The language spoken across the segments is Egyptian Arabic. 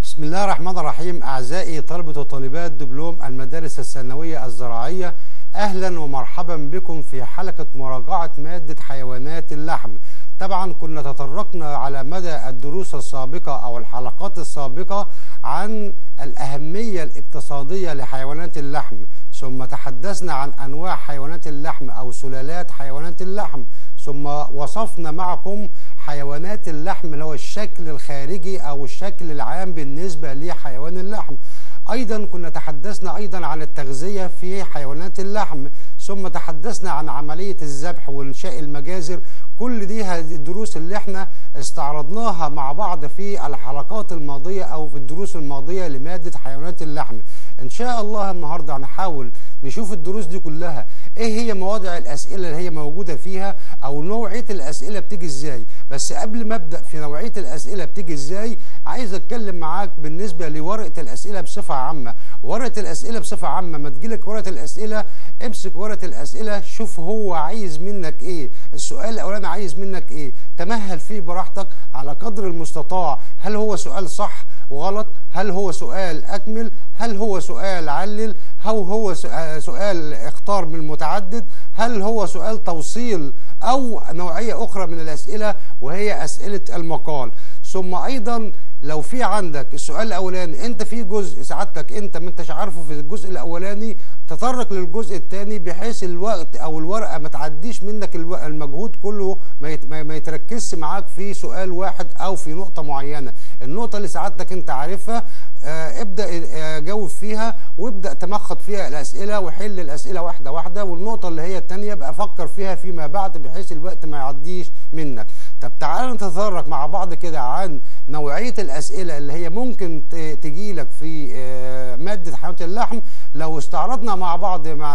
بسم الله الرحمن الرحيم أعزائي طلبة وطالبات دبلوم المدارس الثانوية الزراعية أهلا ومرحبا بكم في حلقة مراجعة مادة حيوانات اللحم طبعا كنا تطرقنا على مدى الدروس السابقة أو الحلقات السابقة عن الأهمية الاقتصادية لحيوانات اللحم ثم تحدثنا عن أنواع حيوانات اللحم أو سلالات حيوانات اللحم ثم وصفنا معكم حيوانات اللحم اللي هو الشكل الخارجي او الشكل العام بالنسبه لحيوان اللحم ايضا كنا تحدثنا ايضا عن التغذيه في حيوانات اللحم ثم تحدثنا عن عمليه الذبح وانشاء المجازر كل دي هذه الدروس اللي احنا استعرضناها مع بعض في الحلقات الماضيه او في الدروس الماضيه لماده حيوانات اللحم ان شاء الله النهارده هنحاول نشوف الدروس دي كلها ايه هي مواضع الاسئله اللي هي موجوده فيها او نوعيه الاسئله بتيجي ازاي بس قبل ما ابدا في نوعيه الاسئله بتيجي ازاي عايز اتكلم معاك بالنسبه لورقه الاسئله بصفه عامه ورقه الاسئله بصفه عامه ما تجيلك ورقه الاسئله امسك ورقه الاسئله شوف هو عايز منك ايه السؤال الاولاني عايز منك ايه تمهل فيه براحتك على قدر المستطاع هل هو سؤال صح وغلط هل هو سؤال اكمل هل هو سؤال علل هل هو سؤال اختار من المتعدد هل هو سؤال توصيل او نوعيه اخرى من الاسئله وهي اسئله المقال ثم ايضا لو في عندك السؤال الاولاني انت في جزء سعادتك انت ما انتش عارفه في الجزء الاولاني تطرق للجزء الثاني بحيث الوقت او الورقه ما تعديش منك المجهود كله ما يتركزش معاك في سؤال واحد او في نقطه معينه النقطه اللي سعادتك انت عارفها آه ابدا آه جاوب فيها وابدا تمخط فيها الاسئله وحل الاسئله واحده واحده والنقطه اللي هي الثانيه ابقى فكر فيها فيما بعد بحيث الوقت ما يعديش منك طب تعال نتطرق مع بعض كده عن نوعيه الاسئله اللي هي ممكن تجي لك في آه ماده حيوانات اللحم لو استعرضنا مع بعض مع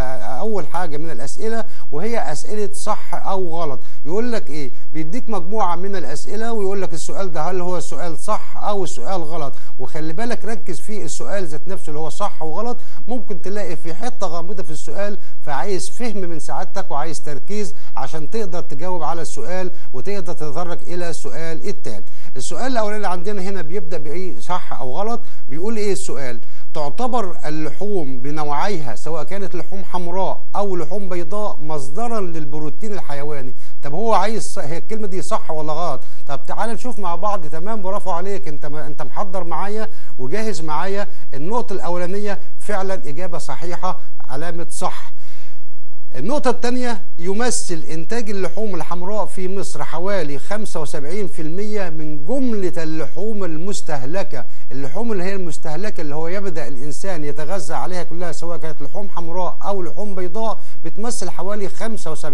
اول حاجه من الاسئله وهي اسئله صح او غلط يقول لك ايه بيديك مجموعه من الاسئله ويقول لك السؤال ده هل هو السؤال صح او السؤال غلط وخلي بالك ركز في السؤال ذات نفسه اللي هو صح وغلط ممكن تلاقي في حته غامضه في السؤال فعايز فهم من سعادتك وعايز تركيز عشان تقدر تجاوب على السؤال وتقدر تتطرق الى السؤال التاني السؤال الاولاني اللي عندنا هنا بيبدا بايه صح او غلط بيقول ايه السؤال تعتبر اللحوم بنوعيها سواء كانت لحوم حمراء او لحوم بيضاء مصدرا للبروتين الحيواني طب هو عايز هي الكلمه دي صح ولا غلط طب تعال نشوف مع بعض تمام برافو عليك انت انت محضر معايا وجاهز معايا النقطه الاولانيه فعلا اجابه صحيحه علامه صح النقطة الثانية يمثل إنتاج اللحوم الحمراء في مصر حوالي 75% من جملة اللحوم المستهلكة، اللحوم اللي هي المستهلكة اللي هو يبدأ الإنسان يتغذى عليها كلها سواء كانت لحوم حمراء أو لحوم بيضاء بتمثل حوالي 75%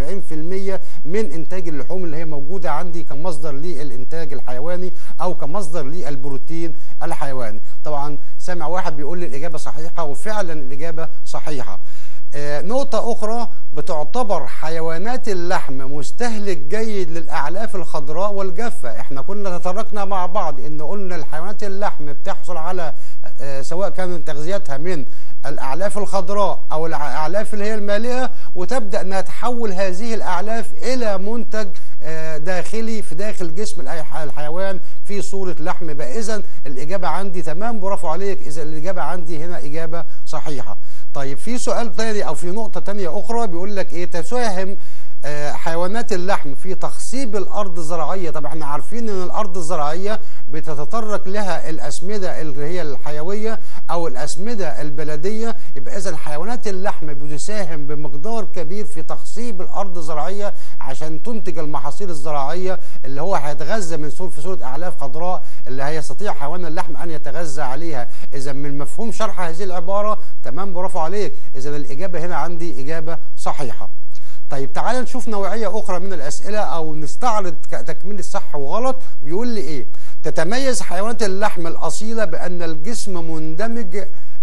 من إنتاج اللحوم اللي هي موجودة عندي كمصدر للإنتاج الحيواني أو كمصدر للبروتين الحيواني، طبعا سامع واحد بيقول لي الإجابة صحيحة وفعلا الإجابة صحيحة. آه نقطة أخرى بتعتبر حيوانات اللحم مستهلك جيد للأعلاف الخضراء والجافة احنا كنا تطرقنا مع بعض ان قلنا الحيوانات اللحم بتحصل على آه سواء كان تغذيتها من الأعلاف الخضراء أو الأعلاف اللي هي المالئة وتبدأ أنها تحول هذه الأعلاف إلى منتج آه داخلي في داخل جسم الحيوان في صورة لحم بقى إذا الإجابة عندي تمام برافو عليك إذا الإجابة عندي هنا إجابة صحيحة طيب في سؤال تاني او في نقطه تانية اخرى بيقول لك ايه تساهم حيوانات اللحم في تخصيب الارض الزراعيه طب احنا عارفين ان الارض الزراعيه بتتطرق لها الاسمده اللي هي الحيويه او الاسمده البلديه يبقى اذا حيوانات اللحم بتساهم بمقدار كبير في تخصيب الارض الزراعيه عشان تنتج المحاصيل الزراعيه اللي هو هيتغذى من صور في صوره اعلاف خضراء اللي هيستطيع حيوان اللحم ان يتغذى عليها اذا من مفهوم شرح هذه العباره تمام برافو عليك اذا الاجابه هنا عندي اجابه صحيحه طيب تعال نشوف نوعيه اخرى من الاسئله او نستعرض تكميل الصح وغلط بيقول لي ايه تتميز حيوانات اللحم الاصيله بان الجسم مندمج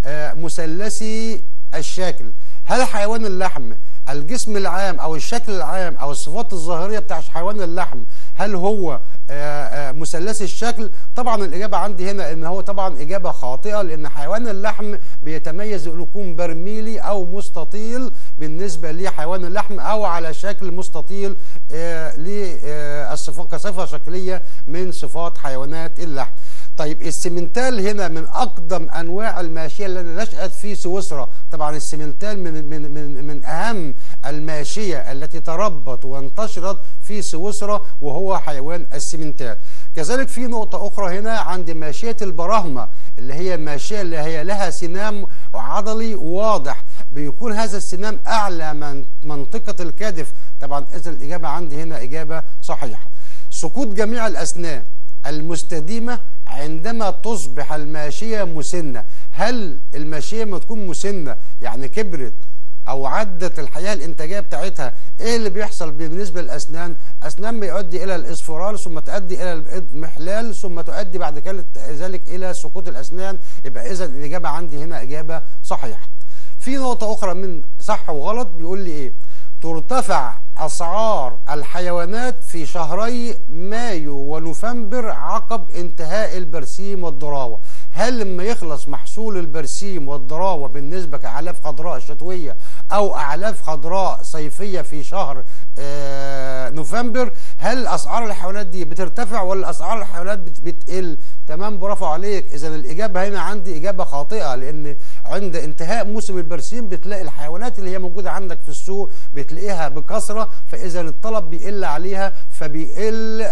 مثلثي الشكل هل حيوان اللحم الجسم العام او الشكل العام او الصفات الظاهريه بتاع حيوان اللحم هل هو مثلثي الشكل طبعا الاجابه عندي هنا ان هو طبعا اجابه خاطئه لان حيوان اللحم بيتميز انه يكون برميلي او مستطيل بالنسبه لحيوان اللحم او على شكل مستطيل للصفات كصفه شكليه من صفات حيوانات اللحم طيب السمنتال هنا من اقدم انواع الماشيه اللي نشات في سويسرا طبعا السمنتال من من من من اهم الماشيه التي تربت وانتشرت في سويسرا وهو حيوان السمنتال كذلك في نقطه اخرى هنا عند ماشيه البراهمه اللي هي الماشيه اللي هي لها سنام عضلي واضح بيكون هذا السنام اعلى من منطقه الكتف طبعا اذا الاجابه عندي هنا اجابه صحيحه سقوط جميع الاسنان المستديمه عندما تصبح الماشيه مسنه هل الماشيه ما تكون مسنه يعني كبرت او عدت الحياه الانتاجيه بتاعتها ايه اللي بيحصل بالنسبه للاسنان اسنان بيؤدي الى الاصفرار ثم تؤدي الى الاضمحلال ثم تؤدي بعد كده ذلك الى سقوط الاسنان يبقى اذا الاجابه عندي هنا اجابه صحيحه في نقطه اخرى من صح وغلط بيقول لي ايه ترتفع اسعار الحيوانات في شهري مايو ونوفمبر عقب انتهاء البرسيم والضراوه هل لما يخلص محصول البرسيم والضراوه بالنسبه كاعلاف خضراء شتويه او اعلاف خضراء صيفيه في شهر آه نوفمبر هل اسعار الحيوانات دي بترتفع ولا اسعار الحيوانات بت بتقل تمام برافو عليك اذا الاجابه هنا عندي اجابه خاطئه لان عند انتهاء موسم البرسيم بتلاقي الحيوانات اللي هي موجوده عندك في السوق بتلاقيها بكثره فاذا الطلب بيقل عليها فبيقل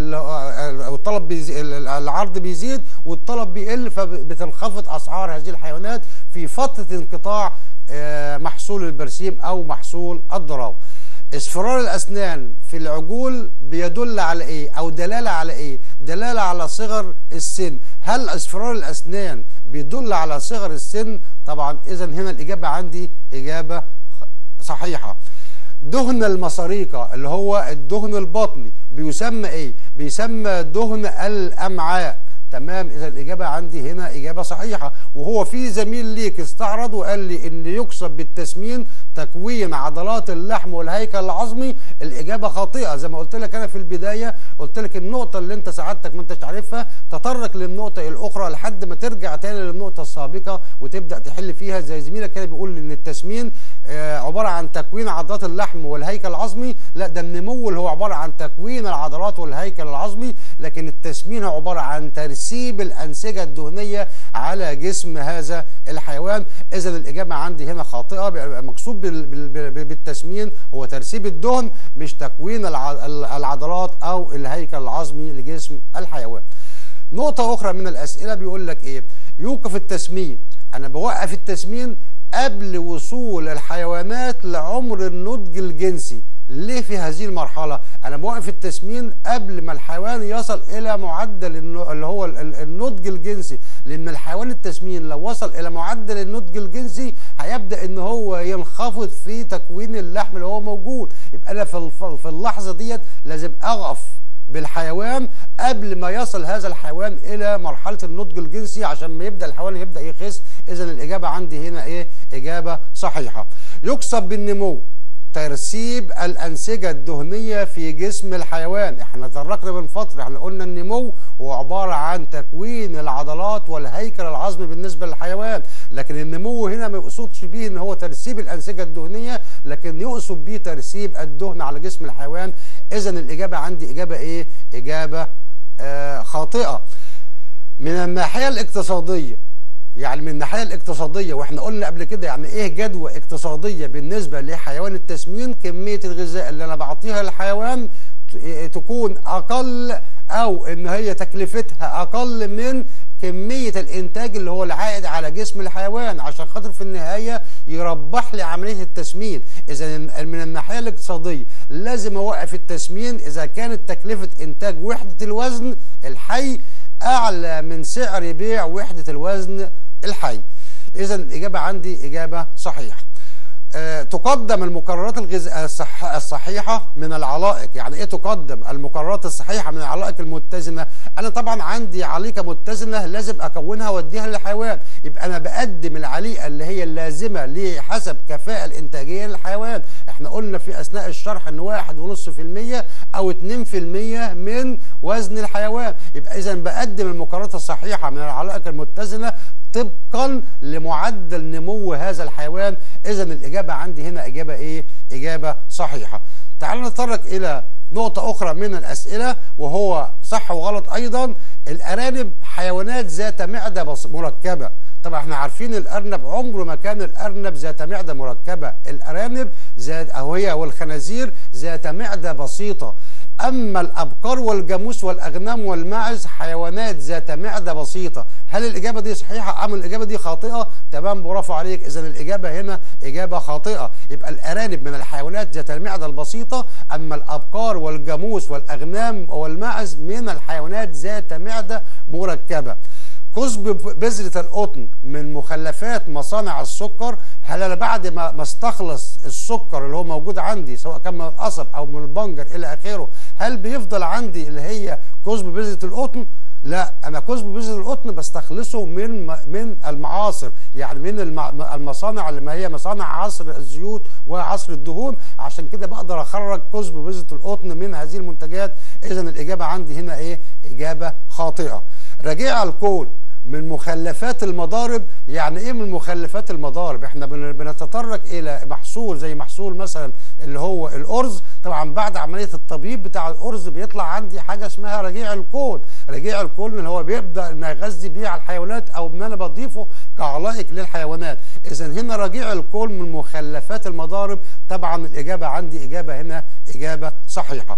الطلب بيزيد العرض بيزيد والطلب بيقل فبتنخفض اسعار هذه الحيوانات في فتره انقطاع محصول البرسيم او محصول الضراوه اصفرار الاسنان في العجول بيدل على ايه او دلاله على ايه دلاله على صغر السن هل اصفرار الاسنان بيدل على صغر السن طبعا اذا هنا الاجابه عندي اجابه صحيحه دهن المصاريقة اللي هو الدهن البطني بيسمى ايه بيسمى دهن الامعاء تمام اذا الاجابه عندي هنا اجابه صحيحه وهو في زميل ليك استعرض وقال لي ان يقصد بالتسمين تكوين عضلات اللحم والهيكل العظمي الاجابه خاطئه زي ما قلت لك انا في البدايه قلت لك النقطه اللي انت سعادتك ما انتش عارفها تطرق للنقطه الاخرى لحد ما ترجع تاني للنقطه السابقه وتبدا تحل فيها زي زميلك كده بيقول ان التسمين آه عباره عن تكوين عضلات اللحم والهيكل العظمي لا ده النمو اللي هو عباره عن تكوين العضلات والهيكل العظمي لكن التسمين هو عباره عن ترسيب الانسجه الدهنيه على جسم هذا الحيوان اذا الاجابه عندي هنا خاطئه مقصود بالتسمين هو ترسيب الدهن مش تكوين العضلات او الهيكل العظمي لجسم الحيوان نقطه اخرى من الاسئله بيقول لك ايه يوقف التسمين انا بوقف التسمين قبل وصول الحيوانات لعمر النضج الجنسي ليه في هذه المرحلة أنا بوقف التسمين قبل ما الحيوان يصل إلى معدل اللي هو النضج الجنسي لأن الحيوان التسمين لو وصل إلى معدل النضج الجنسي هيبدأ إن هو ينخفض في تكوين اللحم اللي هو موجود يبقى أنا في اللحظة ديت لازم أقف بالحيوان قبل ما يصل هذا الحيوان الى مرحله النضج الجنسي عشان ما يبدا الحيوان يبدا يخس اذا الاجابه عندي هنا ايه اجابه صحيحه يقصد بالنمو ترسيب الأنسجة الدهنية في جسم الحيوان احنا تطرقنا من فترة احنا قلنا النمو هو عبارة عن تكوين العضلات والهيكل العظمي بالنسبة للحيوان لكن النمو هنا ما يقصدش بيه ان هو ترسيب الأنسجة الدهنية لكن يقصد بيه ترسيب الدهن على جسم الحيوان اذا الإجابة عندي إجابة ايه إجابة آه خاطئة من الناحية الاقتصادية يعني من الناحيه الاقتصاديه واحنا قلنا قبل كده يعني ايه جدوى اقتصاديه بالنسبه لحيوان التسمين كميه الغذاء اللي انا بعطيها للحيوان تكون اقل او ان هي تكلفتها اقل من كميه الانتاج اللي هو العائد على جسم الحيوان عشان خاطر في النهايه يربح لي عمليه التسمين اذا من الناحيه الاقتصاديه لازم اوقف التسمين اذا كانت تكلفه انتاج وحده الوزن الحي اعلى من سعر بيع وحده الوزن الحي اذا الاجابه عندي اجابه صحيحه أه تقدم المقررات الغذائيه الصح الصحيحه من العلائق يعني ايه تقدم المقررات الصحيحه من العلائق المتزنه انا طبعا عندي عليقه متزنه لازم اكونها واديها للحيوان يبقى انا بقدم العليقه اللي هي اللازمه لحسب كفاءه الانتاجيه للحيوان احنا قلنا في اثناء الشرح ان 1.5% او 2% من وزن الحيوان يبقى اذا بقدم المقررات الصحيحه من العلائق المتزنه طبقا لمعدل نمو هذا الحيوان اذا الاجابه عندي هنا اجابه ايه اجابه صحيحه تعالوا نتطرق الى نقطة أخرى من الأسئلة وهو صح وغلط أيضا الأرانب حيوانات ذات معدة بص- مركبة طبعا احنا عارفين الأرنب عمره ما كان الأرنب ذات معدة مركبة الأرانب ذات أو هي والخنازير ذات معدة بسيطة أما الأبقار والجاموس والأغنام والماعز حيوانات ذات معدة بسيطة هل الإجابة دي صحيحة أم الإجابة دي خاطئة تمام برافو عليك إذا الإجابة هنا إجابة خاطئة يبقى الأرانب من الحيوانات ذات المعدة البسيطة أما الأبقار والجاموس والأغنام والماعز من الحيوانات ذات معدة مركبة كسب بذرة القطن من مخلفات مصانع السكر هل انا بعد ما ما استخلص السكر اللي هو موجود عندي سواء كان من القصب او من البنجر الى اخره هل بيفضل عندي اللي هي كسب بذرة القطن لا انا كسب بذرة القطن بستخلصه من من المعاصر يعني من الم- المصانع اللي ما هي مصانع عصر الزيوت وعصر الدهون عشان كده بقدر اخرج كسب بذرة القطن من هذه المنتجات اذا الاجابة عندي هنا ايه اجابة خاطئة رجيع الكون من مخلفات المضارب يعني ايه من مخلفات المضارب احنا بن- بنتطرق الى محصول زي محصول مثلا اللي هو الارز طبعا بعد عمليه التبييض بتاع الارز بيطلع عندي حاجه اسمها رجيع الكون رجيع الكون اللي هو بيبدا ان يغذي بيه على الحيوانات او ان انا بضيفه كعلائق للحيوانات اذا هنا رجيع الكون من مخلفات المضارب طبعا الاجابه عندي اجابه هنا اجابه صحيحه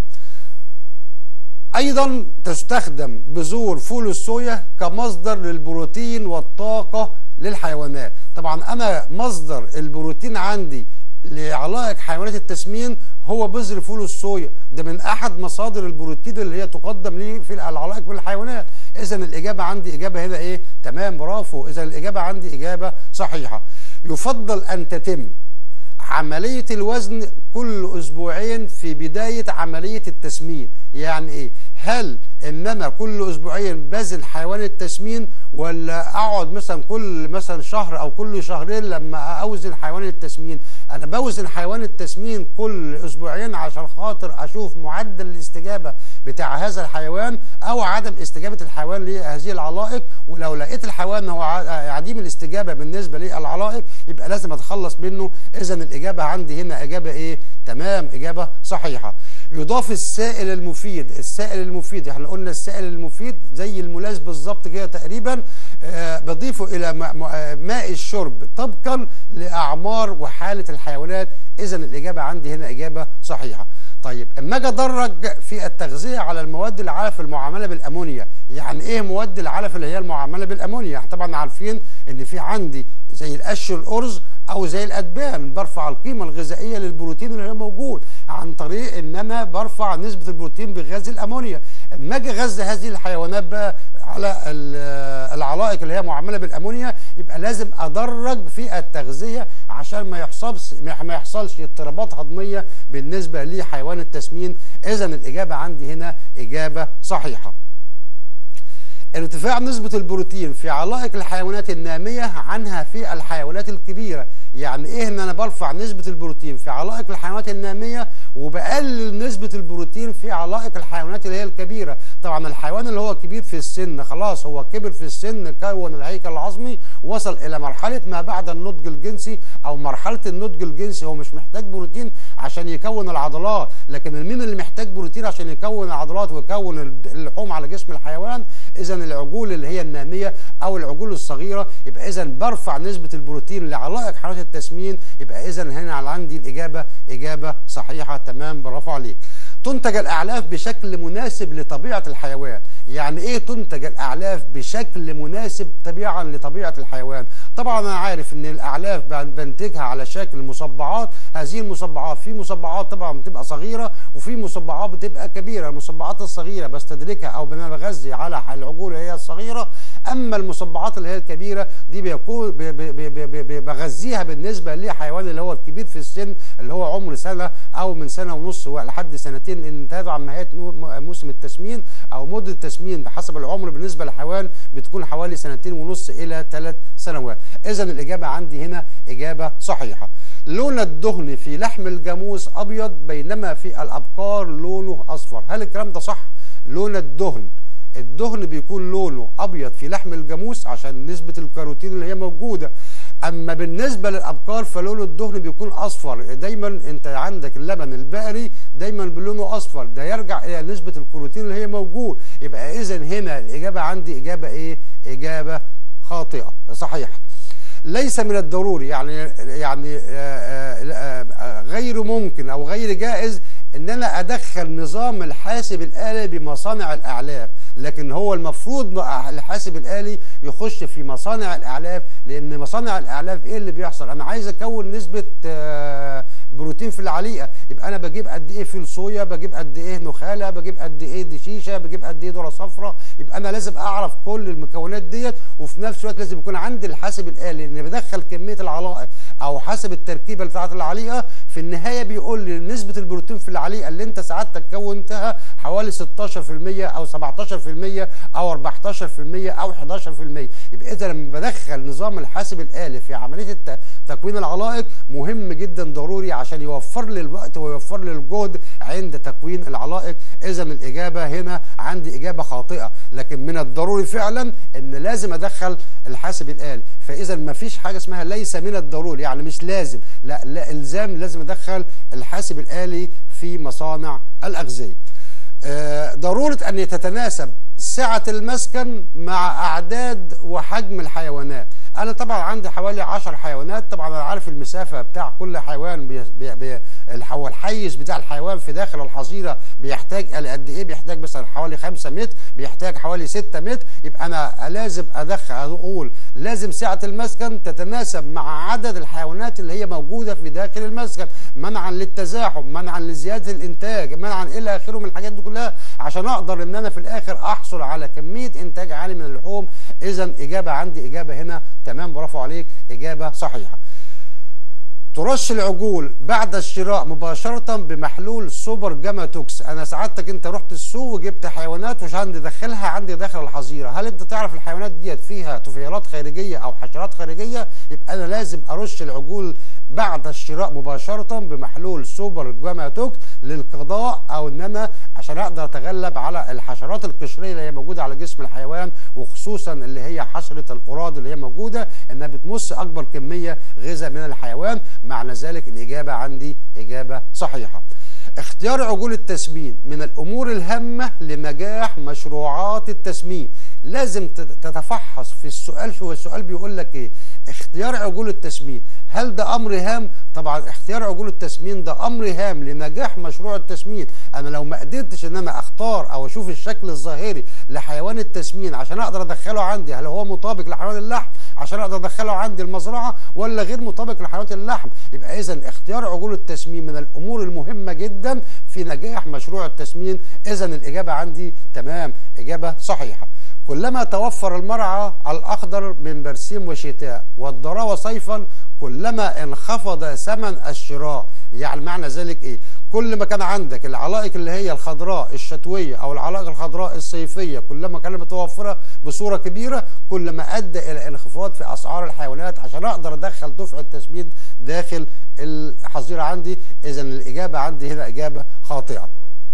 ايضا تستخدم بذور فول الصويا كمصدر للبروتين والطاقه للحيوانات طبعا انا مصدر البروتين عندي لعلائق حيوانات التسمين هو بذر فول الصويا ده من احد مصادر البروتين اللي هي تقدم لي في العلائق والحيوانات اذا الاجابه عندي اجابه هنا ايه تمام برافو اذا الاجابه عندي اجابه صحيحه يفضل ان تتم عملية الوزن كل أسبوعين في بداية عملية التسمين يعني إيه؟ هل إن أنا كل أسبوعين بزن حيوان التسمين ولا أقعد مثلا كل مثلا شهر أو كل شهرين لما أوزن حيوان التسمين أنا بوزن حيوان التسمين كل أسبوعين عشان خاطر أشوف معدل الاستجابة بتاع هذا الحيوان أو عدم استجابة الحيوان لهذه العلائق ولو لقيت الحيوان هو ع- عديم الاستجابة بالنسبة للعلائق يبقى لازم أتخلص منه إذا الإجابة عندي هنا إجابة إيه؟ تمام إجابة صحيحة يضاف السائل المفيد السائل المفيد احنا قلنا السائل المفيد زي الملاذ بالظبط كده تقريبا آه بضيفه الى ماء- ماء ماء الشرب طبقا لاعمار وحاله الحيوانات اذا الاجابه عندي هنا اجابه صحيحه طيب اما اجي ادرج في التغذيه على المواد العلف المعامله بالامونيا يعني ايه مواد العلف اللي هي المعامله بالامونيا احنا طبعا عارفين ان في عندي زي القش الارز او زي الادبان برفع القيمه الغذائيه للبروتين اللي هو موجود عن طريق ان انا برفع نسبه البروتين بغاز الامونيا اما اجي اغذي هذه الحيوانات بقى على ال- العلائق اللي هي معامله بالامونيا يبقى لازم ادرج في التغذيه عشان ما يحصلش ما يحصلش اضطرابات هضميه بالنسبه لحيوان التسمين اذا الاجابه عندي هنا اجابه صحيحه ارتفاع نسبة البروتين في علائق الحيوانات النامية عنها في الحيوانات الكبيرة يعني ايه ان انا برفع نسبة البروتين في علائق الحيوانات النامية وبقلل نسبة البروتين في علائق الحيوانات اللي هي الكبيرة طبعا الحيوان اللي هو كبير في السن خلاص هو كبر في السن كون الهيكل العظمي وصل الى مرحلة ما بعد النضج الجنسي او مرحلة النضج الجنسي هو مش محتاج بروتين عشان يكون العضلات لكن مين اللي محتاج بروتين عشان يكون العضلات ويكون اللحوم على جسم الحيوان اذا العجول اللي هي الناميه او العجول الصغيره يبقى اذا برفع نسبه البروتين لعلائق حراره التسمين يبقى اذا هنا عندي الاجابه اجابه صحيحه تمام برافو عليك تنتج الاعلاف بشكل مناسب لطبيعه الحيوان يعني ايه تنتج الاعلاف بشكل مناسب طبيعا لطبيعه الحيوان طبعا انا عارف ان الاعلاف بن- بنتجها على شكل مصبعات هذه المصبعات في مصبعات طبعا بتبقى صغيره وفي مصبعات بتبقى كبيره المصبعات الصغيره بستدركها او انا بغذي على العجول اللي هي الصغيره اما المصبعات اللي هي الكبيره دي بيكون ب- ب- ب- ب- ب- بغذيها بالنسبه لحيوان اللي هو الكبير في السن اللي هو عمر سنه او من سنه ونص لحد سنتين لان تبع نهايه نو- م- موسم التسمين او مده التسمين بحسب العمر بالنسبه للحيوان بتكون حوالي سنتين ونص الى ثلاث سنوات اذا الاجابه عندي هنا اجابه صحيحه لون الدهن في لحم الجاموس ابيض بينما في الابقار لونه اصفر هل الكلام ده صح لون الدهن الدهن بيكون لونه ابيض في لحم الجاموس عشان نسبه الكاروتين اللي هي موجوده اما بالنسبه للابقار فلون الدهن بيكون اصفر دايما انت عندك اللبن البقري دايما بلونه اصفر ده يرجع الى نسبه الكروتين اللي هي موجود يبقى اذا هنا الاجابه عندي اجابه ايه اجابه خاطئه صحيحه ليس من الضروري يعني يعني غير ممكن او غير جائز ان انا ادخل نظام الحاسب الالي بمصانع الاعلاف لكن هو المفروض الحاسب الالي يخش في مصانع الاعلاف لان مصانع الاعلاف ايه اللي بيحصل انا عايز اكون نسبه بروتين في العليقه يبقى انا بجيب قد ايه فول صويا بجيب قد ايه نخاله بجيب قد ايه دشيشه بجيب قد ايه ذره صفراء يبقى انا لازم اعرف كل المكونات ديت وفي نفس الوقت لازم يكون عندي الحاسب الالي ان بدخل كميه العلائق او حسب التركيبه بتاعه العليقه في النهايه بيقول لي نسبه البروتين في العليقه اللي انت سعادتك كونتها حوالي 16% او 17% او 14% او 11% يبقى اذا لما بدخل نظام الحاسب الالي في عمليه تكوين العلائق مهم جدا ضروري عشان يوفر لي الوقت ويوفر لي الجهد عند تكوين العلائق اذا الاجابه هنا عندي اجابه خاطئه لكن من الضروري فعلا ان لازم ادخل الحاسب الالي فاذا ما فيش حاجه اسمها ليس من الضروري يعني مش لازم لا, لا الزام لازم ادخل الحاسب الالي في مصانع الاغذيه آه ضروره ان تتناسب سعه المسكن مع اعداد وحجم الحيوانات انا طبعا عندي حوالي 10 حيوانات طبعا انا عارف المسافه بتاع كل حيوان بي بي بي هو الحيز بتاع الحيوان في داخل الحظيره بيحتاج قد ايه بيحتاج مثلا حوالي 5 متر بيحتاج حوالي 6 متر يبقى انا لازم ادخل اقول لازم سعه المسكن تتناسب مع عدد الحيوانات اللي هي موجوده في داخل المسكن منعا للتزاحم منعا لزياده الانتاج منعا الى اخره من الحاجات دي كلها عشان اقدر ان انا في الاخر احصل على كميه انتاج عالي من اللحوم اذا اجابه عندي اجابه هنا تمام برافو عليك اجابه صحيحه ترش العجول بعد الشراء مباشرة بمحلول سوبر جاماتوكس أنا سعادتك أنت رحت السوق وجبت حيوانات ومش عندي داخلها عندي داخل الحظيرة هل أنت تعرف الحيوانات ديت فيها طفيلات خارجية أو حشرات خارجية يبقى أنا لازم أرش العجول بعد الشراء مباشرة بمحلول سوبر جاماتوكس للقضاء أو إن أنا عشان أقدر أتغلب على الحشرات القشرية اللي هي موجودة على جسم الحيوان وخصوصا اللي هي حشرة القراد اللي هي موجودة إنها بتمص أكبر كمية غذاء من الحيوان معنى ذلك الإجابة عندي إجابة صحيحة اختيار عجول التسمين من الأمور الهامة لنجاح مشروعات التسمين لازم تتفحص في السؤال شو السؤال بيقول لك ايه اختيار عجول التسمين هل ده امر هام طبعا اختيار عجول التسمين ده امر هام لنجاح مشروع التسمين انا لو ما قدرتش ان انا اختار او اشوف الشكل الظاهري لحيوان التسمين عشان اقدر ادخله عندي هل هو مطابق لحيوان اللحم عشان اقدر ادخله عندي المزرعه ولا غير مطابق لحيوانات اللحم يبقى اذا اختيار عجول التسمين من الامور المهمه جدا في نجاح مشروع التسمين اذا الاجابه عندي تمام اجابه صحيحه كلما توفر المرعى الأخضر من برسيم وشتاء والضراوة صيفا كلما انخفض ثمن الشراء يعني معنى ذلك ايه كل ما كان عندك العلائق اللي هي الخضراء الشتويه او العلائق الخضراء الصيفيه كلما كانت متوفره بصوره كبيره كل ما ادى الى انخفاض في اسعار الحيوانات عشان اقدر ادخل دفع التسميد داخل الحظيره عندي اذا الاجابه عندي هنا اجابه خاطئه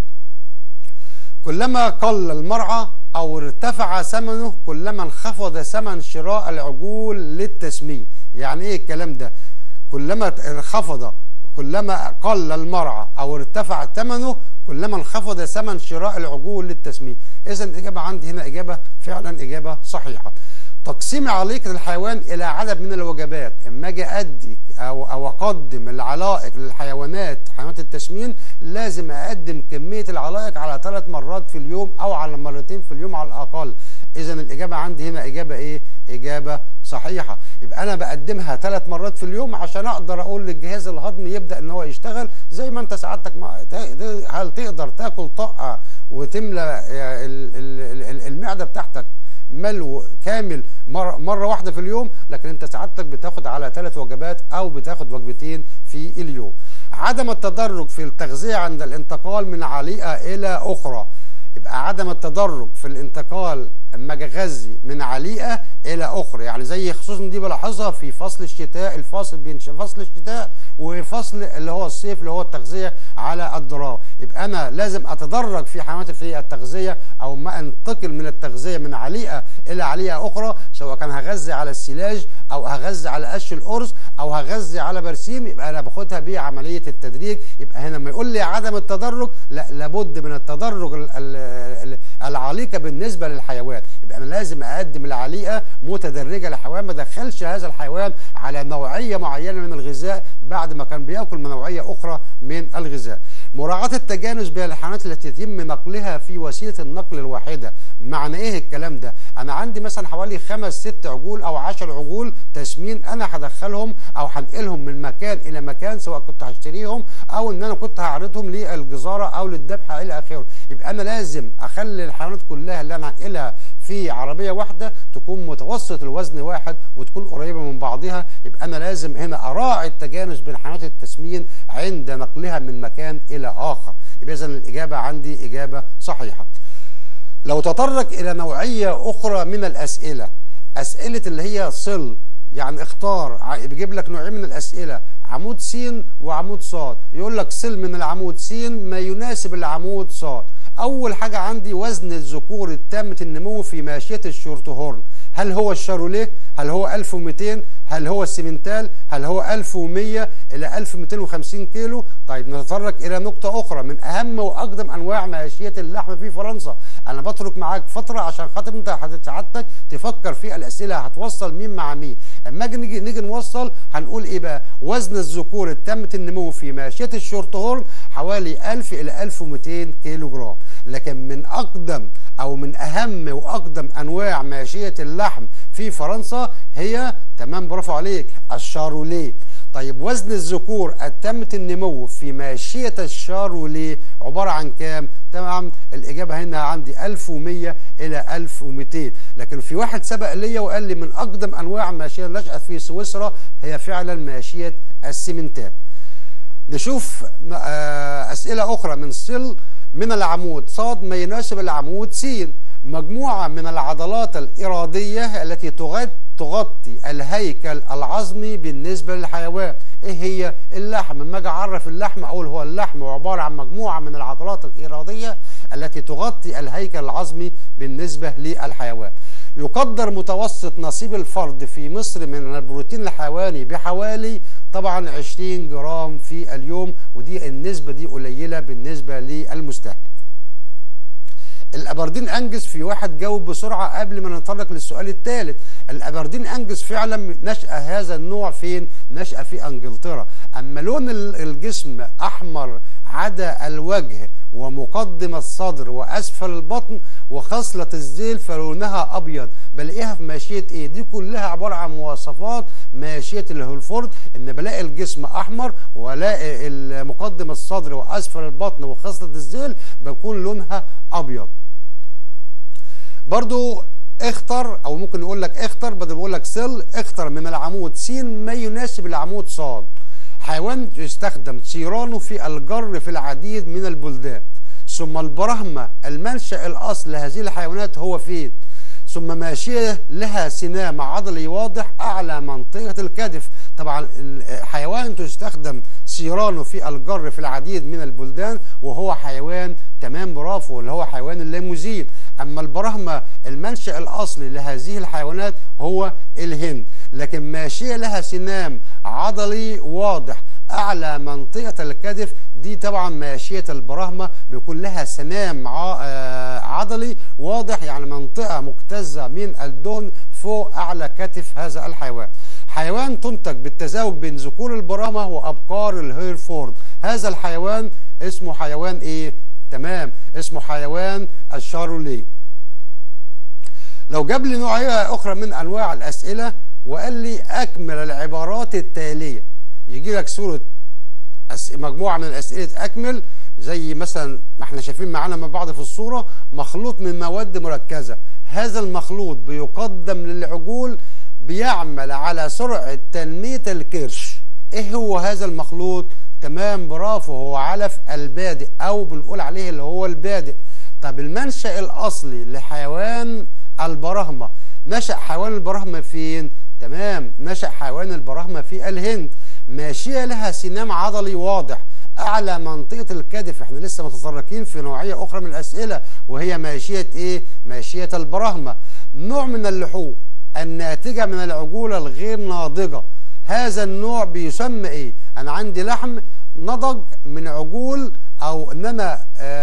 كلما قل المرعى او ارتفع ثمنه كلما انخفض ثمن شراء العجول للتسمين يعني ايه الكلام ده كلما انخفض كلما قل المرعى او ارتفع ثمنه كلما انخفض ثمن شراء العجول للتسمين اذا الاجابه عندي هنا اجابه فعلا اجابه صحيحه تقسيم عليقة الحيوان إلى عدد من الوجبات إما أجي أدي أو, أو أقدم العلائق للحيوانات حيوانات التسمين لازم أقدم كمية العلائق على ثلاث مرات في اليوم أو على مرتين في اليوم على الأقل إذا الإجابة عندي هنا إجابة إيه؟ إجابة صحيحة يبقى أنا بقدمها ثلاث مرات في اليوم عشان أقدر أقول للجهاز الهضمي يبدأ إن هو يشتغل زي ما أنت سعادتك هل تقدر تاكل طاقة وتملى المعدة بتاعتك ملو كامل مرة, مرة واحدة في اليوم لكن انت سعادتك بتاخد على ثلاث وجبات او بتاخد وجبتين في اليوم عدم التدرج في التغذية عند الانتقال من عليقة الى اخرى يبقى عدم التدرج في الانتقال اما اجي اغذي من عليقه الى اخرى يعني زي خصوصا دي بلاحظها في فصل الشتاء الفاصل بين فصل الشتاء وفصل اللي هو الصيف اللي هو التغذيه على الذراع يبقى انا لازم اتدرج في حمامات في التغذيه او ما انتقل من التغذيه من عليقه الى عليقه اخرى سواء كان هغذي على السلاج او هغذي على قش القرص او هغذي على برسيم يبقى انا باخدها بعمليه التدريج يبقى هنا لما يقول لي عدم التدرج لا لابد من التدرج ال- ال- العليقه بالنسبه للحيوان يبقى انا لازم اقدم العليقه متدرجه للحيوان ما ادخلش هذا الحيوان على نوعيه معينه من الغذاء بعد ما كان بياكل من نوعيه اخرى من الغذاء مراعاه التجانس بين الحيوانات التي يتم نقلها في وسيله النقل الواحده معنى ايه الكلام ده انا عندي مثلا حوالي خمس ست عجول او عشر عجول تسمين انا هدخلهم او هنقلهم من مكان الى مكان سواء كنت هشتريهم او ان انا كنت هعرضهم للجزاره او للذبح الى اخره يبقى انا لازم اخلي الحيوانات كلها اللي انا هنقلها في عربيه واحده تكون متوسط الوزن واحد وتكون قريبه من بعضها يبقى انا لازم هنا اراعي التجانس بين حيوانات التسمين عند نقلها من مكان الى اخر يبقى اذا الاجابه عندي اجابه صحيحه لو تطرق الى نوعيه اخرى من الاسئله اسئله اللي هي صل يعني اختار ع- بيجيب لك نوعين من الاسئله عمود س وعمود ص يقول لك صل من العمود س ما يناسب العمود ص اول حاجه عندي وزن الذكور التامه النمو في ماشيه الشورت هورن هل هو الشاروليه هل هو 1200 هل هو السيمنتال هل هو 1100 الى 1250 كيلو طيب نتطرق الى نقطه اخرى من اهم واقدم انواع ماشيه اللحم في فرنسا انا بترك معاك فتره عشان خاطر انت حضرتك سعادتك تفكر في الاسئله هتوصل مين مع مين اما اجي نيجي نيجي نوصل هنقول ايه بقى وزن الذكور التامه النمو في ماشيه الشورت هورن حوالي 1000 الى 1200 كيلو جرام لكن من اقدم او من اهم واقدم انواع ماشيه اللحم في فرنسا هي تمام برافو عليك الشاروليه طيب وزن الذكور التامة النمو في ماشية الشاروليه عبارة عن كام؟ تمام الإجابة هنا عندي 1100 إلى 1200 لكن في واحد سبق ليا وقال لي من أقدم أنواع ماشية نشأت في سويسرا هي فعلا ماشية السيمنتات نشوف آه، أسئلة أخرى من صل من العمود صاد ما يناسب العمود س مجموعة من العضلات الإرادية التي تغ- تغطي الهيكل العظمي بالنسبة للحيوان إيه هي اللحم لما أجي أعرف اللحم أقول هو اللحم عبارة عن مجموعة من العضلات الإرادية التي تغطي الهيكل العظمي بالنسبة للحيوان يقدر متوسط نصيب الفرد في مصر من البروتين الحيواني بحوالي طبعا 20 جرام في اليوم ودي النسبة دي قليلة بالنسبة للمستهلك الابردين انجز في واحد جاوب بسرعه قبل ما نتطرق للسؤال الثالث الابردين انجز فعلا نشا هذا النوع فين نشا في انجلترا اما لون ال- الجسم احمر عدا الوجه ومقدم الصدر واسفل البطن وخصله الذيل فلونها ابيض بلاقيها في ماشيه ايه دي كلها عباره عن مواصفات ماشيه الهولفورد ان بلاقي الجسم احمر والاقي ال- مقدم الصدر واسفل البطن وخصله الذيل بيكون لونها ابيض برضو اختر او ممكن نقول لك اختر بدل بقول لك سل اختر من العمود س ما يناسب العمود صاد حيوان يستخدم سيرانه في الجر في العديد من البلدان ثم البرهمة المنشأ الأصل لهذه الحيوانات هو فين ثم ماشية لها سنام عضلي واضح أعلى منطقة الكتف طبعا الحيوان تستخدم سيرانه في الجر في العديد من البلدان وهو حيوان تمام برافو اللي هو حيوان الليموزين أما البرهمة المنشأ الأصلي لهذه الحيوانات هو الهند لكن ماشية لها سنام عضلي واضح اعلى منطقه الكتف دي طبعا ماشيه البراهمه بيكون لها سنام ع- آه، عضلي واضح يعني منطقه مجتزه من الدهن فوق اعلى كتف هذا الحيوان حيوان تنتج بالتزاوج بين ذكور البراهمه وابقار الهيرفورد هذا الحيوان اسمه حيوان ايه تمام اسمه حيوان الشاروليه لو جاب لي نوعيه اخرى من انواع الاسئله وقال لي اكمل العبارات التاليه يجي لك صوره أس... مجموعه من اسئله اكمل زي مثلا ما احنا شايفين معانا مع بعض في الصوره مخلوط من مواد مركزه هذا المخلوط بيقدم للعجول بيعمل على سرعه تنميه الكرش ايه هو هذا المخلوط تمام برافو هو علف البادئ او بنقول عليه اللي هو البادئ طب المنشأ الأصلي لحيوان البراهمة نشأ حيوان البراهمة فين؟ تمام نشأ حيوان البراهمة في الهند ماشية لها سنام عضلي واضح اعلى منطقه الكتف احنا لسه متطرقين في نوعيه اخرى من الاسئله وهي ماشيه ايه ماشيه البراهمه نوع من اللحوم الناتجه من العجوله الغير ناضجه هذا النوع بيسمى ايه انا عندي لحم نضج من عجول او ان انا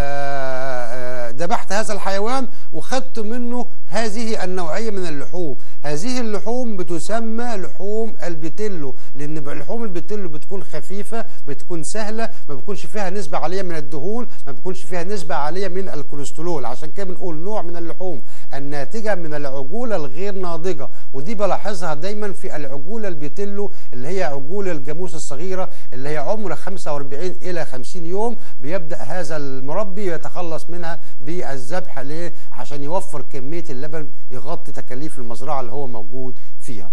ذبحت هذا الحيوان وخدت منه هذه النوعية من اللحوم هذه اللحوم بتسمى لحوم البتلو لان لحوم البتلو بتكون خفيفة بتكون سهلة ما بيكونش فيها نسبة عالية من الدهون ما بيكونش فيها نسبة عالية من الكوليسترول عشان كده بنقول نوع من اللحوم الناتجة من العجولة الغير ناضجة ودي بلاحظها دايما في العجولة البتلو اللي هي عجول الجاموس الصغيرة اللي هي عمر 45 إلى 50 يوم بيبدأ هذا المربي يتخلص منها بالذبح ليه؟ عشان يوفر كمية اللبن يغطي تكاليف المزرعة اللي هو موجود فيها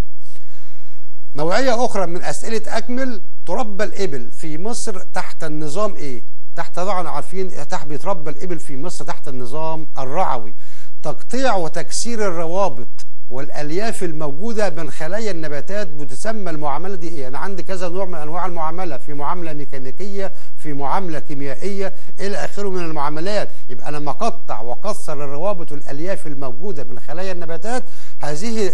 نوعية أخرى من أسئلة أكمل تربى الإبل في مصر تحت النظام إيه؟ تحت طبعا عارفين تحت بيتربى الإبل في مصر تحت النظام الرعوي تقطيع وتكسير الروابط والالياف الموجوده من خلايا النباتات بتسمى المعامله دي ايه؟ انا عندي كذا نوع من انواع المعامله، في معامله ميكانيكيه، في معامله كيميائيه الى اخره من المعاملات، يبقى انا لما اقطع واكسر الروابط والالياف الموجوده من خلايا النباتات هذه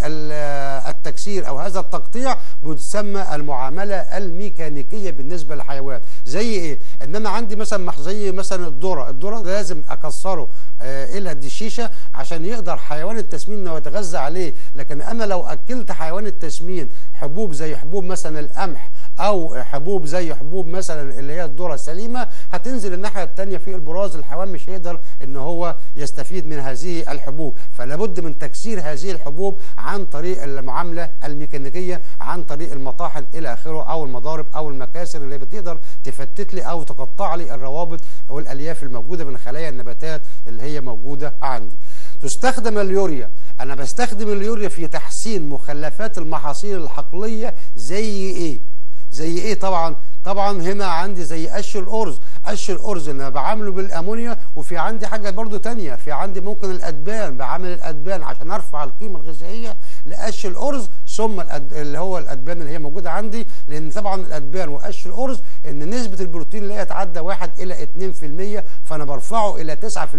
التكسير او هذا التقطيع بتسمى المعامله الميكانيكيه بالنسبه للحيوان، زي ايه؟ ان انا عندي مثلا زي مثلا الذره، الذره لازم اكسره آه الى الدشيشه عشان يقدر حيوان التسمين انه يتغذى عليه لكن انا لو اكلت حيوان التسمين حبوب زي حبوب مثلا القمح او حبوب زي حبوب مثلا اللي هي الذره السليمه هتنزل الناحيه الثانيه في البراز الحيوان مش هيقدر ان هو يستفيد من هذه الحبوب فلا بد من تكسير هذه الحبوب عن طريق المعامله الميكانيكيه عن طريق المطاحن الى اخره او المضارب او المكاسر اللي بتقدر تفتت لي او تقطع لي الروابط والالياف الموجوده من خلايا النباتات اللي هي موجوده عندي تستخدم اليوريا انا بستخدم اليوريا في تحسين مخلفات المحاصيل الحقليه زي ايه زي ايه طبعا طبعا هنا عندي زي قش الارز قش الارز انا بعامله بالامونيا وفي عندي حاجه برضو تانية في عندي ممكن الادبان بعمل الادبان عشان ارفع القيمه الغذائيه لقش الارز ثم الأد... اللي هو الادبان اللي هي موجوده عندي لان طبعا الادبان وقش الارز ان نسبه البروتين اللي هي تعدى 1 الى 2% فانا برفعه الى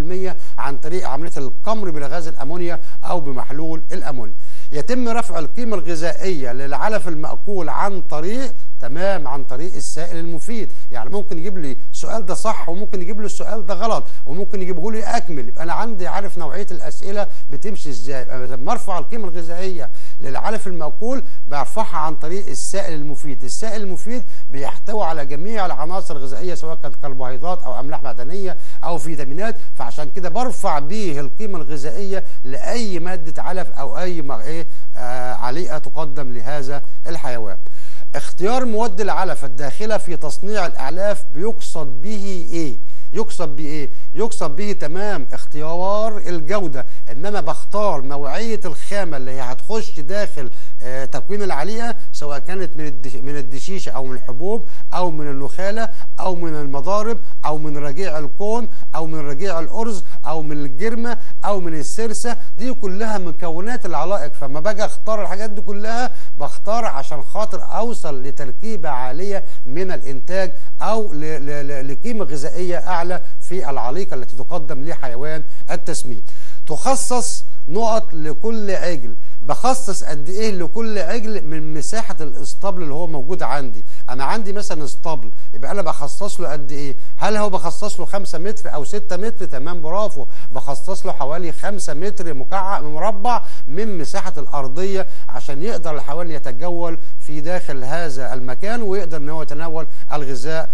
9% عن طريق عمليه القمر بغاز الامونيا او بمحلول الامونيا يتم رفع القيمه الغذائيه للعلف الماكول عن طريق تمام عن طريق السائل المفيد يعني ممكن يجيب لي السؤال ده صح وممكن يجيب لي السؤال ده غلط وممكن يجيبه لي اكمل يبقى انا عندي عارف نوعيه الاسئله بتمشي ازاي لما ارفع القيمه الغذائيه للعلف المأكول برفعها عن طريق السائل المفيد السائل المفيد بيحتوي على جميع العناصر الغذائيه سواء كانت كربوهيدرات او املاح معدنيه او فيتامينات فعشان كده برفع بيه القيمه الغذائيه لاي ماده علف او اي ايه آه عليقه تقدم لهذا الحيوان اختيار مواد العلف الداخلة في تصنيع الأعلاف بيقصد به إيه؟ يقصد به إيه؟ يقصد به تمام اختيار الجودة إن أنا بختار نوعية الخامة اللي هي هتخش داخل آه تكوين العليقة سواء كانت من من الدشيشة أو من الحبوب أو من النخالة أو من المضارب أو من رجيع الكون أو من رجيع الأرز أو من الجرمة أو من السرسة دي كلها مكونات العلائق فما باجي أختار الحاجات دي كلها بختار عشان خاطر أوصل لتركيبة عالية من الإنتاج أو لقيمة غذائية أعلى في العليقة التي تقدم لحيوان التسمين تخصص نقط لكل عجل بخصص قد ايه لكل عجل من مساحه الاسطبل اللي هو موجود عندي انا عندي مثلا اسطبل يبقى انا بخصص له قد ايه هل هو بخصص له 5 متر او 6 متر تمام برافو بخصص له حوالي 5 متر مكعب مربع من مساحه الارضيه عشان يقدر الحيوان يتجول في داخل هذا المكان ويقدر ان هو يتناول الغذاء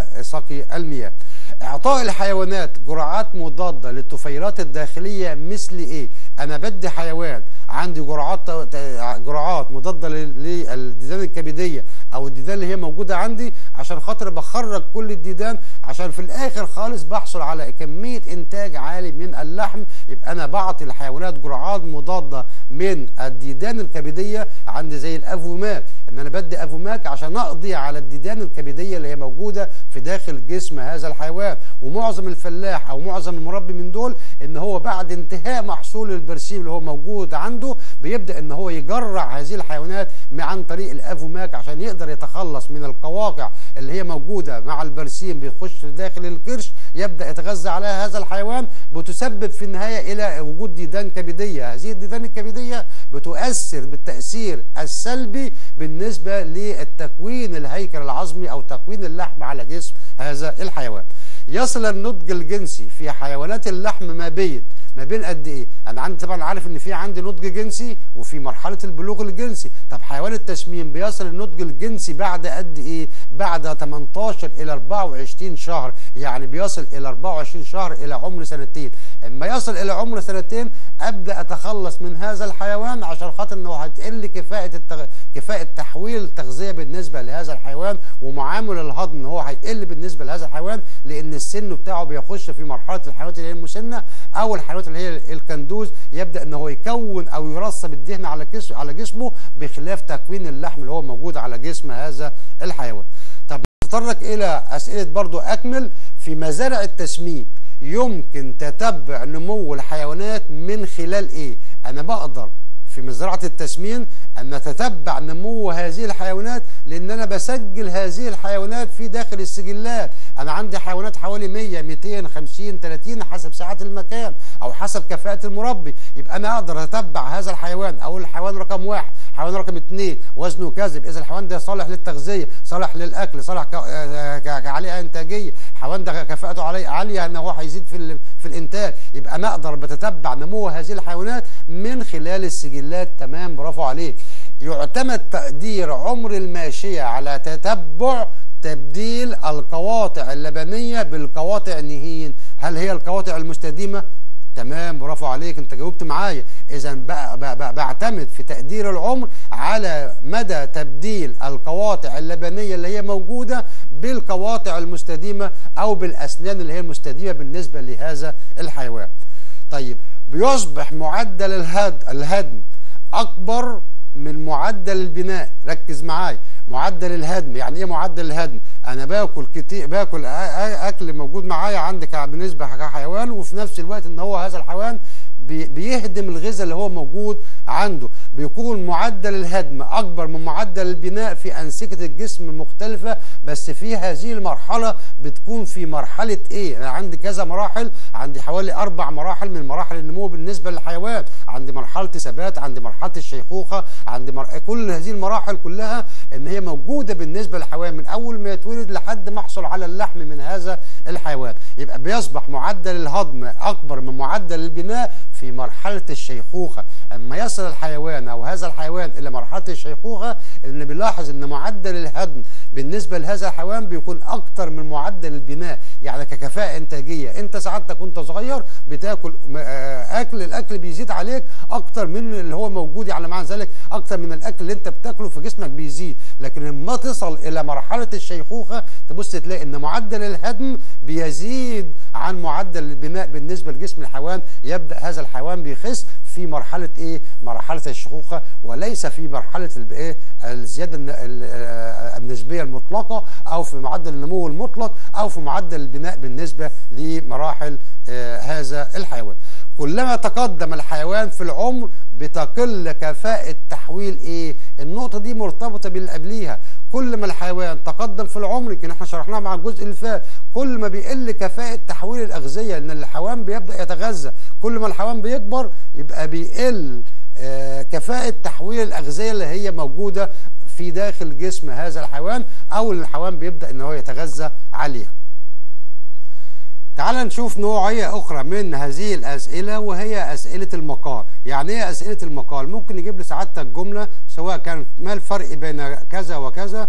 وسقي المياه اعطاء الحيوانات جرعات مضاده للطفيلات الداخليه مثل ايه انا بدي حيوان عندي جرعات جرعات مضاده للديدان الكبديه او الديدان اللي هي موجوده عندي عشان خاطر بخرج كل الديدان عشان في الاخر خالص بحصل على كميه انتاج عالي من اللحم يبقى انا بعطي الحيوانات جرعات مضاده من الديدان الكبديه عندي زي الافومات ان انا بدي افوماك عشان اقضي على الديدان الكبديه اللي هي موجوده في داخل جسم هذا الحيوان ومعظم الفلاح او معظم المربي من دول ان هو بعد انتهاء محصول البرسيم اللي هو موجود عنده بيبدا ان هو يجرع هذه الحيوانات عن طريق الافوماك عشان يقدر يتخلص من القواقع اللي هي موجوده مع البرسيم بيخش داخل الكرش يبدا يتغذى عليها هذا الحيوان بتسبب في النهايه الى وجود ديدان كبديه هذه الديدان الكبديه بتؤثر بالتاثير السلبي بالنسبه للتكوين الهيكل العظمي او تكوين اللحم على جسم هذا الحيوان يصل النضج الجنسي في حيوانات اللحم ما بين ما بين قد ايه انا عندي طبعا عارف ان في عندي نضج جنسي وفي مرحله البلوغ الجنسي طب حيوان التسمين بيصل النضج الجنسي بعد قد ايه بعد 18 الى 24 شهر يعني بيصل الى 24 شهر الى عمر سنتين اما يصل الى عمر سنتين ابدا اتخلص من هذا الحيوان عشان خاطر انه هتقل كفاءه التغ... كفاءه تحويل التغذيه بالنسبه لهذا الحيوان ومعامل الهضم ان هو هيقل بالنسبه لهذا الحيوان لان السن بتاعه بيخش في مرحله الحيوانات اللي هي المسنه او الحيوانات اللي هي الكندوز يبدا ان هو يكون او يرسب الدهن على جسمه على جسمه بخلاف تكوين اللحم اللي هو موجود على جسم هذا الحيوان طب نتطرق الى اسئله برضو اكمل في مزارع التسمين يمكن تتبع نمو الحيوانات من خلال ايه انا بقدر في مزرعة التسمين أن نتتبع نمو هذه الحيوانات لأن أنا بسجل هذه الحيوانات في داخل السجلات أنا عندي حيوانات حوالي 100 200 50 30 حسب ساعات المكان أو حسب كفاءة المربي يبقى أنا أقدر أتبع هذا الحيوان أو الحيوان رقم واحد حيوان رقم اثنين وزنه كذب إذا الحيوان ده صالح للتغذية صالح للأكل صالح عليه إنتاجية الحيوان ده كفاءته عليه عالية أن هو هيزيد في, في الإنتاج يبقى أنا أقدر بتتبع نمو هذه الحيوانات من خلال السجلات تمام برافو عليك يعتمد تقدير عمر الماشية على تتبع تبديل القواطع اللبنية بالقواطع النهين هل هي القواطع المستديمة تمام برافو عليك انت جاوبت معايا اذا بعتمد في تقدير العمر على مدى تبديل القواطع اللبنيه اللي هي موجوده بالقواطع المستديمه او بالاسنان اللي هي مستديمه بالنسبه لهذا الحيوان طيب بيصبح معدل الهد الهدم اكبر من معدل البناء ركز معايا معدل الهدم يعني ايه معدل الهدم انا باكل كتير باكل اكل موجود معايا عندك بالنسبه كحيوان وفي نفس الوقت ان هو هذا الحيوان بيهدم الغذاء اللي هو موجود عنده بيكون معدل الهدم اكبر من معدل البناء في انسجه الجسم المختلفه بس في هذه المرحله بتكون في مرحله ايه انا عندي كذا مراحل عندي حوالي اربع مراحل من مراحل النمو بالنسبه للحيوان عندي مرحله ثبات عندي مرحله الشيخوخه عندي مر... كل هذه المراحل كلها ان هي موجوده بالنسبه للحيوان من اول ما يتولد لحد ما احصل على اللحم من هذا الحيوان يبقى بيصبح معدل الهضم اكبر من معدل البناء في مرحله الشيخوخه اما يصل الحيوان او هذا الحيوان الى مرحله الشيخوخه ان بنلاحظ ان معدل الهضم بالنسبه لهذا الحيوان بيكون اكتر من معدل البناء يعني ككفاءه انتاجيه انت سعادتك وانت صغير بتاكل اكل الاكل بيزيد عليك اكتر من اللي هو موجود يعني معنى ذلك اكتر من الاكل اللي انت بتاكله في جسمك بيزيد لكن لما تصل الى مرحله الشيخوخه تبص تلاقي ان معدل الهدم بيزيد عن معدل البناء بالنسبه لجسم الحيوان يبدا هذا الحيوان بيخس في مرحله ايه مرحله الشيخوخه وليس في مرحله الايه الزياده النسبيه المطلقه او في معدل النمو المطلق او في معدل البناء بالنسبه لمراحل آه هذا الحيوان كلما تقدم الحيوان في العمر بتقل كفاءة تحويل ايه النقطة دي مرتبطة باللي قبليها كل ما الحيوان تقدم في العمر يمكن احنا شرحناها مع الجزء اللي فات كل ما بيقل كفاءة تحويل الأغذية لأن الحيوان بيبدأ يتغذى كل ما الحيوان بيكبر يبقى بيقل آه كفاءة تحويل الأغذية اللي هي موجودة في داخل جسم هذا الحيوان أو الحيوان بيبدأ إن هو يتغذى عليها تعال نشوف نوعية أخرى من هذه الأسئلة وهي أسئلة المقال يعني إيه أسئلة المقال ممكن يجيب لي سعادتك جملة سواء كان ما الفرق بين كذا وكذا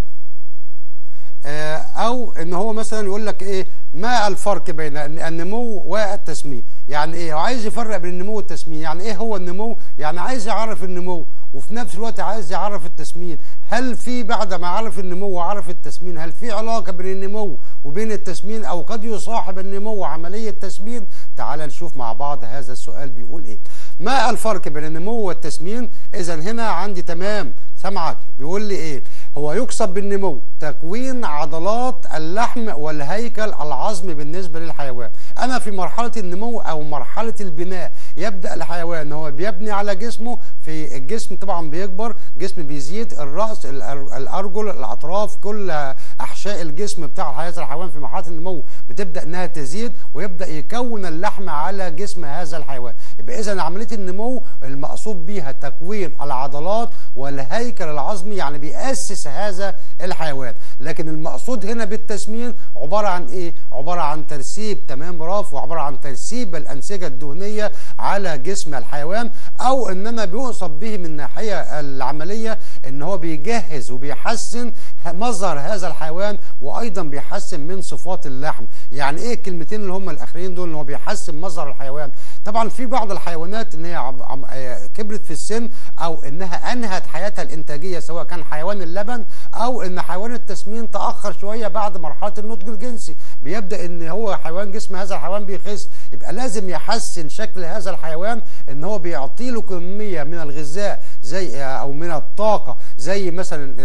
أو إن هو مثلا يقول لك إيه ما الفرق بين النمو والتسمين يعني إيه عايز يفرق بين النمو والتسمين يعني إيه هو النمو يعني عايز يعرف النمو وفي نفس الوقت عايز يعرف التسمين هل في بعد ما عرف النمو وعرف التسمين هل في علاقة بين النمو وبين التسمين او قد يصاحب النمو عملية تسمين تعال نشوف مع بعض هذا السؤال بيقول ايه ما الفرق بين النمو والتسمين اذا هنا عندي تمام سامعك بيقول لي ايه هو يقصد بالنمو تكوين عضلات اللحم والهيكل العظمي بالنسبه للحيوان انا في مرحله النمو او مرحله البناء يبدا الحيوان هو بيبني على جسمه في الجسم طبعا بيكبر جسم بيزيد الراس الارجل الاطراف كل احشاء الجسم بتاع هذا الحيوان في مرحله النمو بتبدا انها تزيد ويبدا يكون اللحم على جسم هذا الحيوان يبقى اذا عمليه النمو المقصود بيها تكوين العضلات والهيكل العظمي يعني بيأسس هذا الحيوان لكن المقصود هنا بالتسمين عباره عن ايه عباره عن ترسيب تمام برافو عباره عن ترسيب الانسجه الدهنيه على جسم الحيوان او انما بيوصف به من الناحيه العمليه ان هو بيجهز وبيحسن مظهر هذا الحيوان وايضا بيحسن من صفات اللحم يعني ايه الكلمتين اللي هم الاخرين دول ان هو بيحسن مظهر الحيوان طبعا في بعض الحيوانات ان هي عم عم كبرت في السن او انها انهت حياتها الانتاجيه سواء كان حيوان اللبن او ان حيوان التسمين تاخر شويه بعد مرحله النضج الجنسي بيبدا ان هو حيوان جسم هذا الحيوان بيخس يبقى لازم يحسن شكل هذا الحيوان ان هو بيعطي له كميه من الغذاء زي او من الطاقه زي مثلا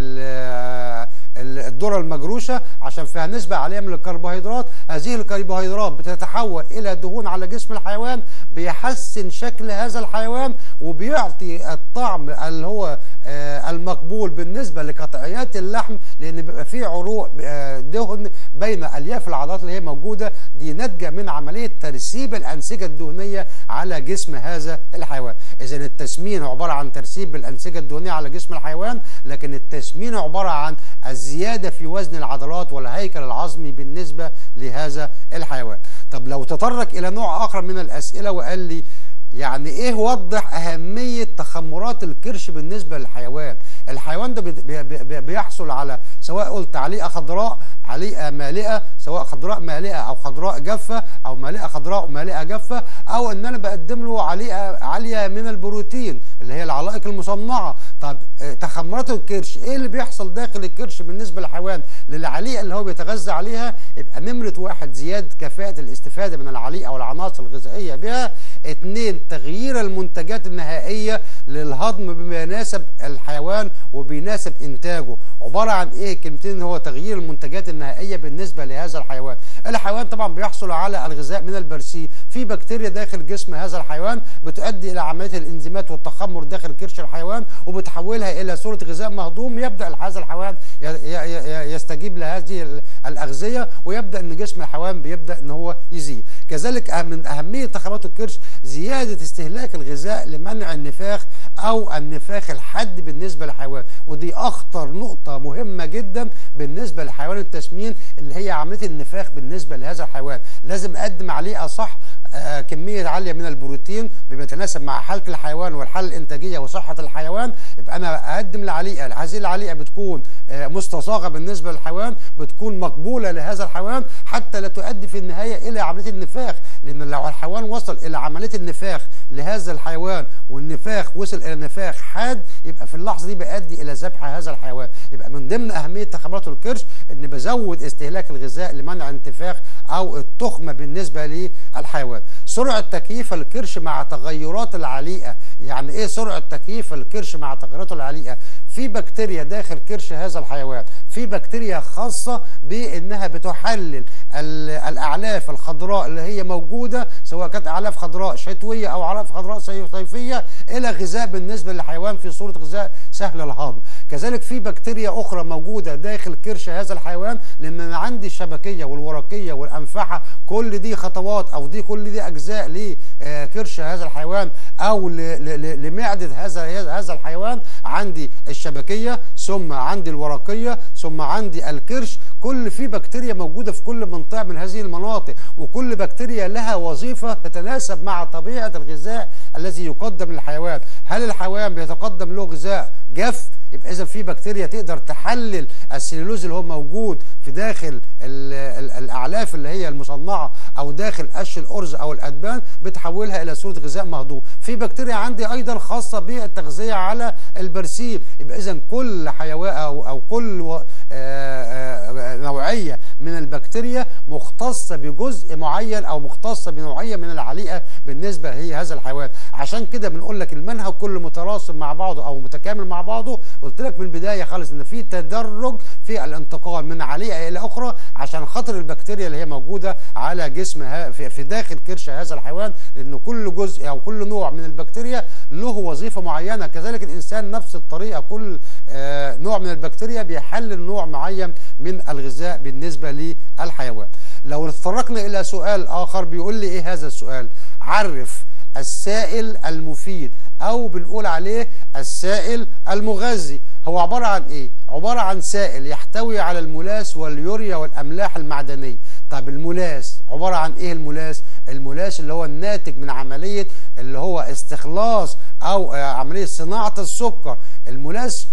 الذره المجروشه عشان فيها نسبه عاليه من الكربوهيدرات هذه الكربوهيدرات بتتحول الى دهون على جسم الحيوان بيحسن شكل هذا الحيوان وبيعطي الطعم اللي هو المقبول بالنسبه لقطعيات اللحم لان بيبقى فيه عروق دهن بين الياف العضلات اللي هي موجوده دي ناتجه من عمليه ترسيب الانسجه الدهنيه على جسم هذا الحيوان اذا التسمين عباره عن ترسيب الانسجه الدهنيه على جسم الحيوان لكن التسمين عباره عن الزياده في وزن العضلات والهيكل العظمي بالنسبه لهذا الحيوان طب لو تطرق الى نوع اخر من الاسئله وقال لي يعني ايه وضح اهميه تخمرات الكرش بالنسبه للحيوان الحيوان ده بي بي بيحصل على سواء قلت عليقه خضراء عليقه مالئه سواء خضراء مالئه او خضراء جافه او مالئه خضراء ومالئه جافه او ان انا بقدم له عليقه عاليه من البروتين اللي هي العلائق المصنعه طب تخمرات الكرش ايه اللي بيحصل داخل الكرش بالنسبه للحيوان للعليقه اللي هو بيتغذى عليها يبقى نمره واحد زياده كفاءه الاستفاده من العليقه والعناصر الغذائيه بها اثنين تغيير المنتجات النهائيه للهضم بما يناسب الحيوان وبيناسب انتاجه عباره عن ايه كلمتين هو تغيير المنتجات النهائيه بالنسبه لهذا الحيوان الحيوان طبعا بيحصل على الغذاء من البرسيم في بكتيريا داخل جسم هذا الحيوان بتؤدي الى عمليه الانزيمات والتخمر داخل كرش الحيوان وبتحولها الى صوره غذاء مهضوم يبدا هذا الحيوان يستجيب لهذه الاغذيه ويبدا ان جسم الحيوان بيبدا ان هو يزيد كذلك من اهميه تخمرات الكرش زياده استهلاك الغذاء لمنع النفاخ او النفاخ الحاد بالنسبه للحيوان ودي اخطر نقطه مهمه جدا بالنسبه لحيوان التسمين اللي هي عمليه النفاخ بالنسبه لهذا الحيوان لازم اقدم عليه اصح آه كميه عاليه من البروتين بما يتناسب مع حاله الحيوان والحاله الانتاجيه وصحه الحيوان يبقى انا اقدم العليقه هذه العليقه بتكون آه مستصاغه بالنسبه للحيوان بتكون مقبوله لهذا الحيوان حتى لا تؤدي في النهايه الى عمليه النفاخ لان لو الحيوان وصل الى عمليه النفاخ لهذا الحيوان والنفاخ وصل الى نفاخ حاد يبقى في اللحظه دي بيؤدي الى ذبح هذا الحيوان يبقى من ضمن اهميه تخمرات الكرش ان بزود استهلاك الغذاء لمنع انتفاخ او التخمه بالنسبه للحيوان سرعه تكييف الكرش مع تغيرات العليقه يعني ايه سرعه تكييف الكرش مع تغيرات العليقه في بكتيريا داخل كرش هذا الحيوان في بكتيريا خاصه بانها بتحلل الاعلاف الخضراء اللي هي موجوده سواء كانت اعلاف خضراء شتويه او اعلاف خضراء صيفيه الى غذاء بالنسبه للحيوان في صوره غذاء سهل الهضم كذلك في بكتيريا اخرى موجوده داخل كرش هذا الحيوان لان انا عندي الشبكيه والورقيه والانفحه كل دي خطوات او دي كل دي اجزاء لكرش هذا الحيوان او لمعده هذا هذا الحيوان عندي الشبكيه ثم عندي الورقيه ثم عندي الكرش كل في بكتيريا موجوده في كل منطقه من هذه المناطق وكل بكتيريا لها وظيفه تتناسب مع طبيعه الغذاء الذي يقدم للحيوان هل الحيوان بيتقدم له غذاء جاف يبقى اذا في بكتيريا تقدر تحلل السليلوز اللي هو موجود في داخل ال ال الاعلاف اللي هي المصنعه او داخل قش الارز او الادبان بتحولها الى صوره غذاء مهضوم في بكتيريا عندي ايضا خاصه بالتغذيه على البرسيم يبقى اذا كل حيوان او او كل و آآ آآ نوعيه من البكتيريا مختصه بجزء معين او مختصه بنوعيه من العليقه بالنسبه هي هذا الحيوان عشان كده بنقول لك المنهج كله متراصب مع بعضه او متكامل مع بعضه قلت لك من البدايه خالص ان في تدرج في الانتقال من عليقه الى اخرى عشان خاطر البكتيريا اللي هي موجوده على جسم في داخل كرش هذا الحيوان لان كل جزء او كل نوع من البكتيريا له وظيفه معينه كذلك الانسان نفس الطريقه كل آه نوع من البكتيريا بيحلل نوع معين من الغذاء بالنسبه للحيوان لو اتطرقنا الى سؤال اخر بيقول لي ايه هذا السؤال عرف السائل المفيد او بنقول عليه السائل المغذي هو عبارة عن ايه عبارة عن سائل يحتوي على الملاس واليوريا والاملاح المعدنية طب الملاس عبارة عن ايه الملاس الملاس اللي هو الناتج من عملية اللي هو استخلاص او عملية صناعة السكر الملاس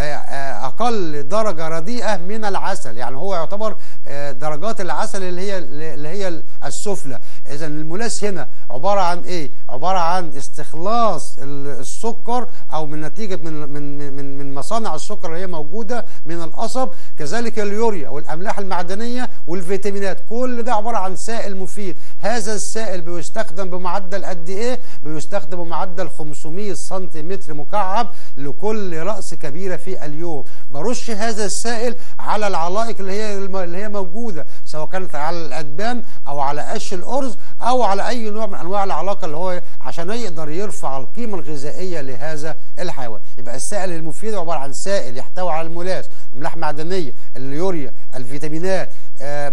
اقل درجه رديئه من العسل يعني هو يعتبر درجات العسل اللي هي اللي هي السفلى اذا الملاس هنا عباره عن ايه عباره عن استخلاص السكر او من نتيجه من من من, من مصانع السكر اللي هي موجوده من القصب كذلك اليوريا والاملاح المعدنيه والفيتامينات كل ده عباره عن سائل مفيد هذا السائل بيستخدم بمعدل قد ايه بيستخدم بمعدل 500 سنتيمتر مكعب لكل راس كبيره في اليوم برش هذا السائل على العلائق اللي هي اللي هي موجوده سواء كانت على الادبان او على قش الارز او على اي نوع من انواع العلاقه اللي هو عشان يقدر يرفع القيمه الغذائيه لهذا الحيوان يبقى السائل المفيد عباره عن سائل يحتوي على الملاس املاح معدنيه اليوريا الفيتامينات آه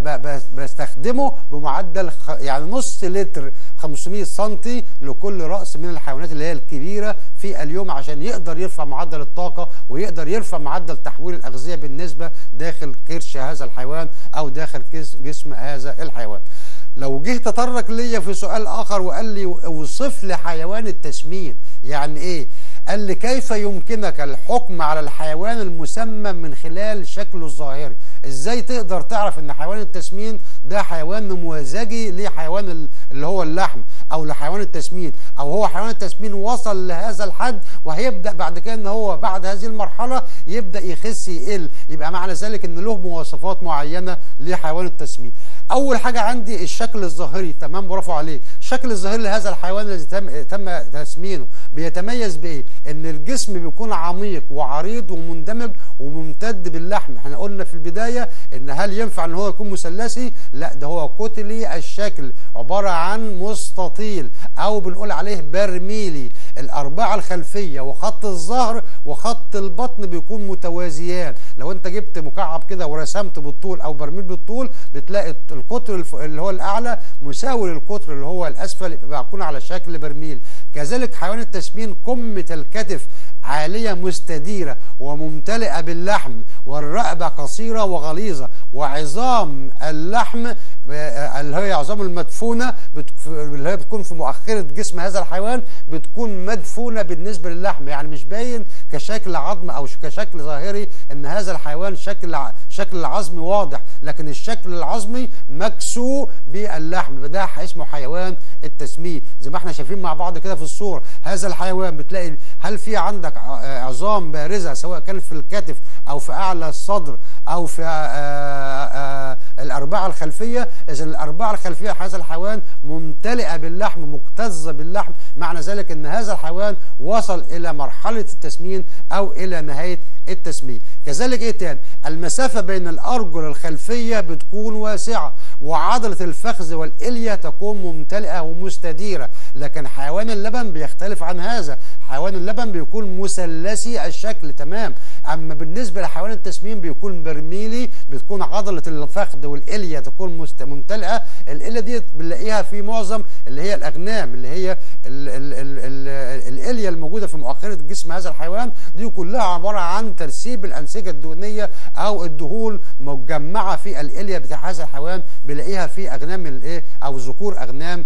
بستخدمه بمعدل يعني نص لتر 500 سم لكل راس من الحيوانات اللي هي الكبيره في اليوم عشان يقدر يرفع معدل الطاقه ويقدر يرفع معدل تحويل الاغذيه بالنسبه داخل كرش هذا الحيوان او داخل جسم هذا الحيوان لو جه تطرق ليا في سؤال اخر وقال لي اوصف لي حيوان التسمين يعني ايه قال لي كيف يمكنك الحكم على الحيوان المسمى من خلال شكله الظاهري ازاي تقدر تعرف ان حيوان التسمين ده حيوان نموذجي لحيوان اللي هو اللحم او لحيوان التسمين او هو حيوان التسمين وصل لهذا الحد وهيبدا بعد كده ان هو بعد هذه المرحله يبدا يخس يقل يبقى معنى ذلك ان له مواصفات معينه لحيوان التسمين اول حاجه عندي الشكل الظاهري تمام برافو عليك الشكل الظاهري لهذا الحيوان الذي تم تم تسمينه بيتميز بايه ان الجسم بيكون عميق وعريض ومندمج وممتد باللحم احنا قلنا في البدايه ان هل ينفع ان هو يكون مثلثي لا ده هو كتلي الشكل عباره عن مستطيل او بنقول عليه برميلي الاربعه الخلفيه وخط الظهر وخط البطن بيكون متوازيان لو انت جبت مكعب كده ورسمت بالطول او برميل بالطول بتلاقي القطر اللي هو الاعلى مساوي للقطر اللي هو الاسفل يبقى بيكون على شكل برميل كذلك حيوان التسمين قمه الكتف عالية مستديرة وممتلئة باللحم والرقبة قصيرة وغليظة وعظام اللحم اللي هي عظام المدفونة اللي هي بتكون في مؤخرة جسم هذا الحيوان بتكون مدفونة بالنسبة للحم يعني مش باين كشكل عظم أو كشكل ظاهري إن هذا الحيوان شكل شكل العظم واضح لكن الشكل العظمي مكسو باللحم ده اسمه حيوان التسمين زي ما احنا شايفين مع بعض كده في الصورة هذا الحيوان بتلاقي هل في عندك عظام بارزة سواء كانت في الكتف أو في أعلى الصدر أو في آآ آآ الأربعة الخلفية إذا الأربعة الخلفية هذا الحيوان ممتلئة باللحم مكتظة باللحم معنى ذلك أن هذا الحيوان وصل إلى مرحلة التسمين أو إلى نهاية التسمين كذلك إيه تاني المسافة بين الأرجل الخلفية بتكون واسعة وعضلة الفخذ والإلية تكون ممتلئة ومستديرة لكن حيوان اللبن بيختلف عن هذا حيوان اللبن بيكون مثلثي الشكل تمام اما بالنسبه لحيوان التسمين بيكون برميلي بتكون عضله الفخذ والاليه تكون مست... ممتلئه الاليه دي بنلاقيها في معظم اللي هي الاغنام اللي هي ال ال ال ال الاليه الموجوده في مؤخره جسم هذا الحيوان دي كلها عباره عن ترسيب الانسجه الدهنيه او الدهون مجمعه في الاليه بتاع هذا الحيوان بنلاقيها في اغنام الايه او ذكور اغنام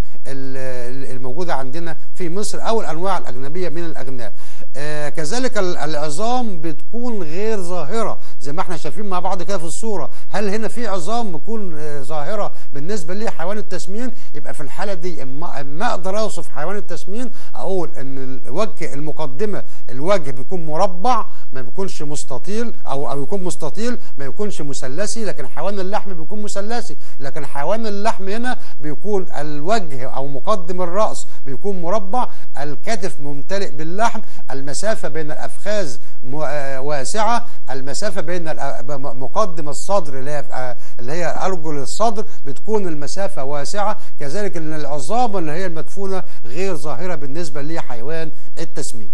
الموجوده عندنا في مصر او الانواع الاجنبيه من الاغنام آه كذلك العظام بتكون غير ظاهره زي ما احنا شايفين مع بعض كده في الصوره هل هنا في عظام بتكون آه ظاهره بالنسبه لحيوان التسمين يبقى في الحاله دي اما, اما اقدر اوصف حيوان التسمين اقول ان الوجه المقدمه الوجه بيكون مربع ما بيكونش مستطيل او او يكون مستطيل ما يكونش مثلثي لكن حيوان اللحم بيكون مثلثي لكن حيوان اللحم هنا بيكون الوجه او مقدم الراس بيكون مربع الكتف ممتلئ باللحم المسافه بين الافخاذ م- آه واسعه المسافه بين الأ- م- مقدم الصدر اللي هي آه اللي هي ارجل الصدر بتكون المسافه واسعه كذلك ان العظام اللي هي المدفونه غير ظاهره بالنسبه لحيوان التسمين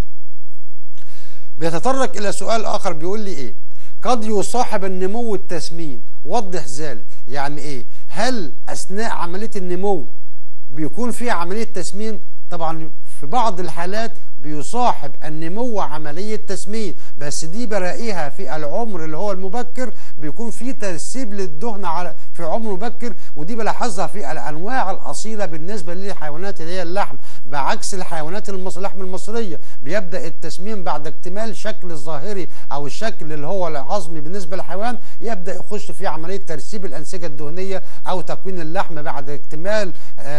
بيتطرق الى سؤال اخر بيقول لي ايه قد يصاحب النمو التسمين وضح ذلك يعني ايه هل اثناء عمليه النمو بيكون في عمليه تسمين طبعا في بعض الحالات بيصاحب النمو عملية تسمين بس دي بلاقيها في العمر اللي هو المبكر بيكون في ترسيب للدهن على في عمر مبكر ودي بلاحظها في الأنواع الأصيلة بالنسبة للحيوانات اللي هي اللحم بعكس الحيوانات المص... اللحم المصرية بيبدأ التسمين بعد اكتمال شكل الظاهري أو الشكل اللي هو العظمي بالنسبة للحيوان يبدأ يخش في عملية ترسيب الأنسجة الدهنية أو تكوين اللحم بعد اكتمال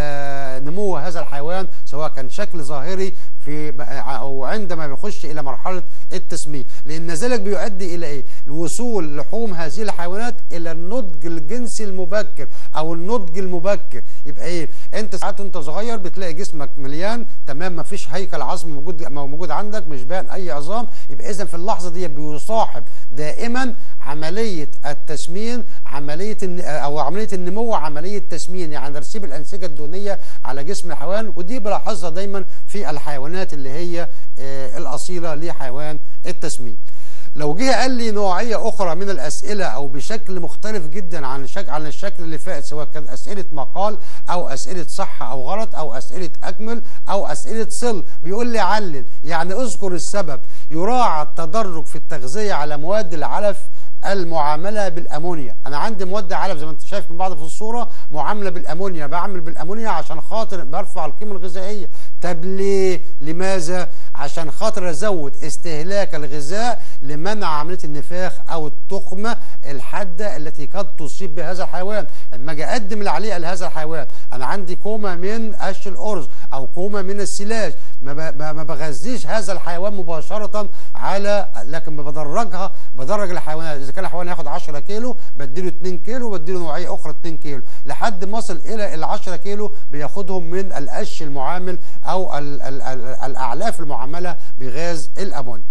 آه نمو هذا الحيوان سواء كان شكل ظاهري في او عندما بيخش الى مرحله التسمين لان ذلك بيؤدي الى ايه الوصول لحوم هذه الحيوانات الى النضج الجنسي المبكر او النضج المبكر يبقى ايه انت ساعات وانت صغير بتلاقي جسمك مليان تمام ما فيش هيكل عظم موجود موجود عندك مش باين اي عظام يبقى اذا في اللحظه دي بيصاحب دائما عمليه التسمين عمليه او عمليه النمو عمليه تسمين يعني ترسيب الانسجه الدهنيه على جسم الحيوان ودي بلاحظها دايما في الحيوانات اللي هي آه الاصيله لحيوان التسمين لو جه قال لي نوعيه اخرى من الاسئله او بشكل مختلف جدا عن الشكل عن الشكل اللي فات سواء كان اسئله مقال او اسئله صح او غلط او اسئله اكمل او اسئله صل بيقول لي علل يعني اذكر السبب يراعى التدرج في التغذيه على مواد العلف المعامله بالامونيا انا عندي مواد علف زي ما انت شايف من بعض في الصوره معامله بالامونيا بعمل بالامونيا عشان خاطر برفع القيمه الغذائيه طب ليه لماذا عشان خاطر ازود استهلاك الغذاء لمنع عمليه النفاخ او التخمه الحاده التي قد تصيب بهذا الحيوان لما اجي اقدم العليقه لهذا الحيوان انا عندي كومه من قش الارز او كومه من السلاج ما ما بغذيش هذا الحيوان مباشره على لكن بدرجها بدرج الحيوانات اذا كان الحيوان ياخد 10 كيلو بديله 2 كيلو بديله نوعيه اخرى 2 كيلو لحد ما اصل الى ال 10 كيلو بياخدهم من القش المعامل او ال ال ال الاعلاف المعامله بغاز الامونيا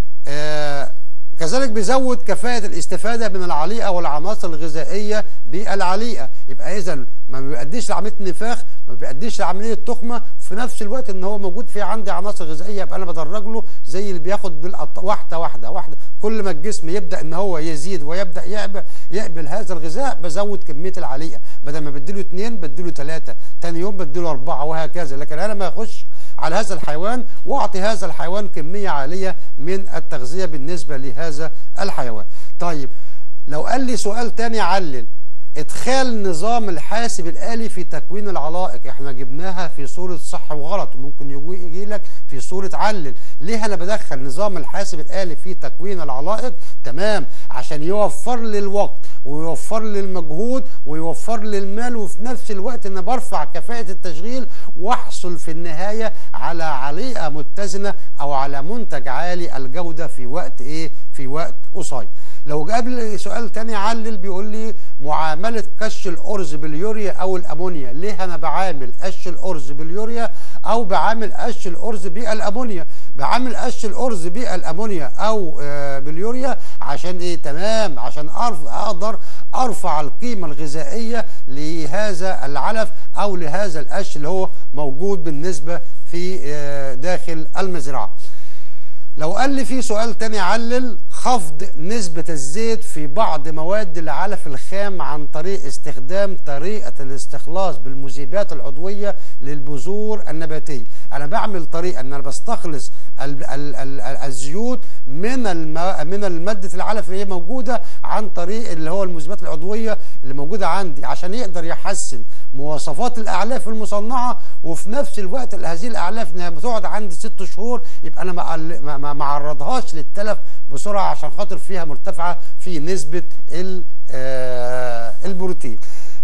آه كذلك بيزود كفاءة الاستفادة من العليقة والعناصر الغذائية بالعليقة يبقى إذا ما بيأديش لعملية النفاخ ما بيأديش لعملية تخمة في نفس الوقت إن هو موجود فيه عندي عناصر غذائية يبقى أنا بدرج له زي اللي بياخد واحدة واحدة واحدة كل ما الجسم يبدأ إن هو يزيد ويبدأ يقبل, يقبل هذا الغذاء بزود كمية العليقة بدل ما بديله اثنين بديله ثلاثة تاني يوم بديله أربعة وهكذا لكن أنا ما يخش على هذا الحيوان واعطي هذا الحيوان كميه عاليه من التغذيه بالنسبه لهذا الحيوان. طيب لو قال لي سؤال تاني علل ادخال نظام الحاسب الالي في تكوين العلائق احنا جبناها في صوره صح وغلط وممكن يجي لك في صوره علل ليه انا بدخل نظام الحاسب الالي في تكوين العلائق تمام عشان يوفر لي الوقت ويوفر لي المجهود ويوفر لي المال وفي نفس الوقت انا برفع كفاءه التشغيل واحصل في النهايه على عليقه متزنه او على منتج عالي الجوده في وقت ايه في وقت قصير لو جاب لي سؤال تاني علل بيقول لي معامله قش الارز باليوريا او الامونيا ليه انا بعامل قش الارز باليوريا او بعامل قش الارز بالامونيا بعامل قش الارز بالامونيا او آه باليوريا عشان ايه تمام عشان أعرف اقدر ارفع القيمه الغذائيه لهذا العلف او لهذا القش اللي هو موجود بالنسبه في آه داخل المزرعه لو قال لي في سؤال تاني علل خفض نسبة الزيت في بعض مواد العلف الخام عن طريق استخدام طريقة الاستخلاص بالمذيبات العضوية للبذور النباتية أنا بعمل طريقة أن أنا بستخلص ال ال ال الزيوت من الم من المادة العلف اللي هي موجودة عن طريق اللي هو المذيبات العضوية اللي موجودة عندي عشان يقدر يحسن مواصفات الأعلاف المصنعة وفي نفس الوقت هذه الأعلاف إنها بتقعد عندي ست شهور يبقى أنا ما ما ما عرضهاش للتلف بسرعه عشان خاطر فيها مرتفعه في نسبه البروتين.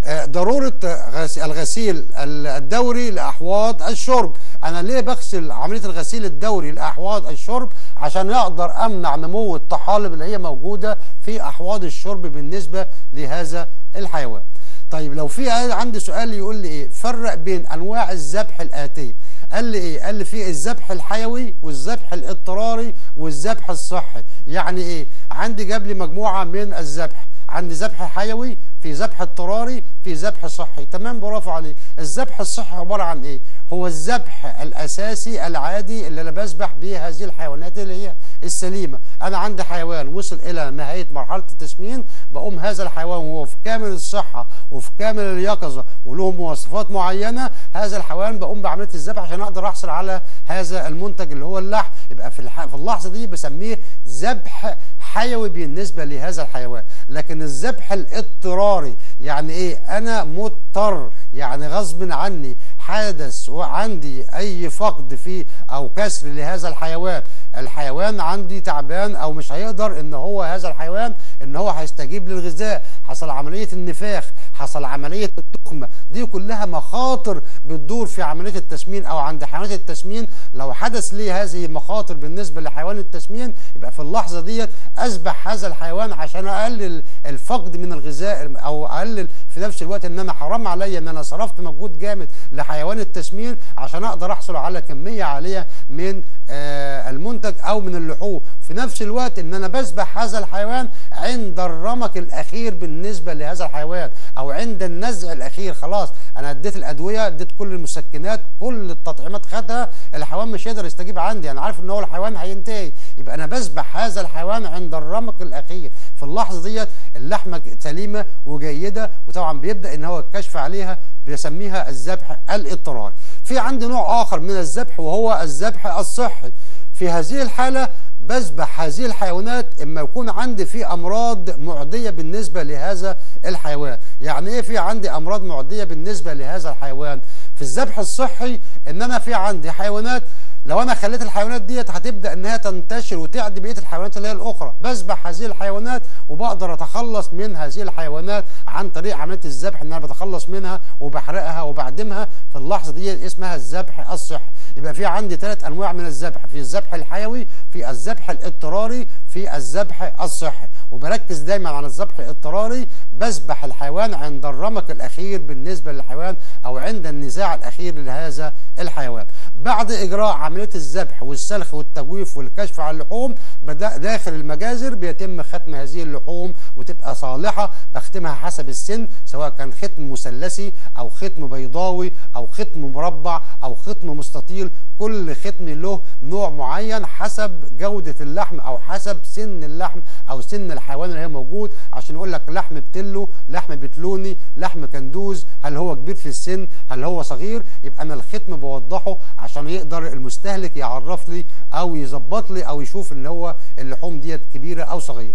آه، ضرورة غس- الغسيل الدوري لأحواض الشرب أنا ليه بغسل عملية الغسيل الدوري لأحواض الشرب عشان أقدر أمنع نمو الطحالب اللي هي موجودة في أحواض الشرب بالنسبة لهذا الحيوان طيب لو في عندي سؤال يقول لي ايه فرق بين انواع الذبح الاتيه قال لي ايه قال لي في الذبح الحيوي والذبح الاضطراري والذبح الصحي يعني ايه عندي جاب لي مجموعه من الذبح عندي ذبح حيوي في ذبح اضطراري في ذبح صحي تمام برافو عليك الذبح الصحي عباره عن ايه هو الذبح الاساسي العادي اللي انا بذبح به هذه الحيوانات اللي هي السليمه انا عندي حيوان وصل الى نهايه مرحله التسمين بقوم هذا الحيوان وهو في كامل الصحه وفي كامل اليقظه وله مواصفات معينه هذا الحيوان بقوم بعمليه الذبح عشان اقدر احصل على هذا المنتج اللي هو اللحم يبقى في الح... في اللحظه دي بسميه ذبح حيوي بالنسبه لهذا الحيوان لكن الذبح الاضطراري يعني ايه انا مضطر يعني غصب عني حدث وعندي اي فقد في او كسر لهذا الحيوان الحيوان عندي تعبان او مش هيقدر ان هو هذا الحيوان ان هو هيستجيب للغذاء حصل عمليه النفاخ حصل عمليه التخمه دي كلها مخاطر بتدور في عمليه التسمين او عند حيوانات التسمين لو حدث لي هذه مخاطر بالنسبه لحيوان التسمين يبقى في اللحظه ديت اذبح هذا الحيوان عشان اقلل الفقد من الغذاء او اقلل في نفس الوقت ان انا حرام عليا ان انا صرفت مجهود جامد لحيوان التسمين عشان اقدر احصل على كميه عاليه من آه المنتج او من اللحوم في نفس الوقت ان انا بذبح هذا الحيوان عند الرمق الاخير بالنسبه لهذا الحيوان او عند النزع الاخير خلاص انا اديت الادويه اديت كل المسكنات كل التطعيمات خدها الحيوان مش هيقدر يستجيب عندي انا عارف ان هو الحيوان هينتهي يبقى انا بذبح هذا الحيوان عند الرمق الاخير في اللحظه ديت اللحمه سليمه وجيده وطبعا بيبدا ان هو الكشف عليها بيسميها الذبح الاضطراري في عندي نوع اخر من الذبح وهو الذبح الصحي في هذه الحاله بذبح هذه الحيوانات اما يكون عندي في امراض معديه بالنسبه لهذا الحيوان يعني ايه في عندي امراض معديه بالنسبه لهذا الحيوان في الذبح الصحي ان انا في عندي حيوانات لو انا خليت الحيوانات ديت هتبدا انها تنتشر وتعدي بقيه الحيوانات اللي هي الاخرى بذبح هذه الحيوانات وبقدر اتخلص من هذه الحيوانات عن طريق عمليه الذبح ان انا بتخلص منها وبحرقها وبعدمها في اللحظه دي اسمها الذبح الصحي يبقى في عندي ثلاث انواع من الذبح في الذبح الحيوي في الذبح الاضطراري في الذبح الصحي وبركز دايما على الذبح الاضطراري بذبح الحيوان عند الرمق الاخير بالنسبه للحيوان او عند النزاع الاخير لهذا الحيوان بعد اجراء عمليه الذبح والسلخ والتجويف والكشف على اللحوم بدا داخل المجازر بيتم ختم هذه اللحوم وتبقى صالحه بختمها حسب السن سواء كان ختم مثلثي او ختم بيضاوي او ختم مربع او ختم مستطيل كل ختم له نوع معين حسب جوده اللحم او حسب سن اللحم او سن الحيوان اللي هي موجود عشان يقول لك لحم بتلو لحم بتلوني لحم كندوز هل هو كبير في السن هل هو صغير يبقى انا الختم بوضحه عشان يقدر المستهلك يعرف لي او يظبط لي او يشوف ان هو اللحوم ديت كبيره او صغيره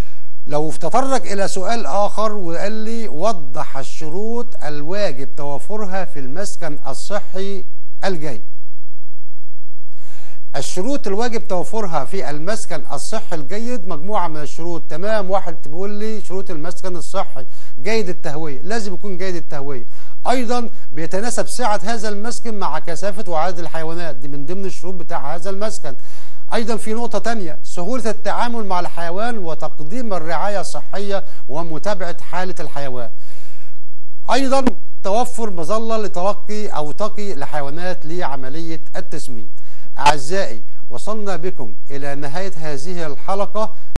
لو تطرق الى سؤال اخر وقال لي وضح الشروط الواجب توافرها في المسكن الصحي الجيد الشروط الواجب توفرها في المسكن الصحي الجيد مجموعة من الشروط تمام واحد بيقول لي شروط المسكن الصحي جيد التهوية لازم يكون جيد التهوية ايضا بيتناسب سعة هذا المسكن مع كثافة وعدد الحيوانات دي من ضمن الشروط بتاع هذا المسكن ايضا في نقطة تانية سهولة التعامل مع الحيوان وتقديم الرعاية الصحية ومتابعة حالة الحيوان ايضا توفر مظله لتلقي او تقي لحيوانات لعمليه التسمين اعزائي وصلنا بكم الى نهايه هذه الحلقه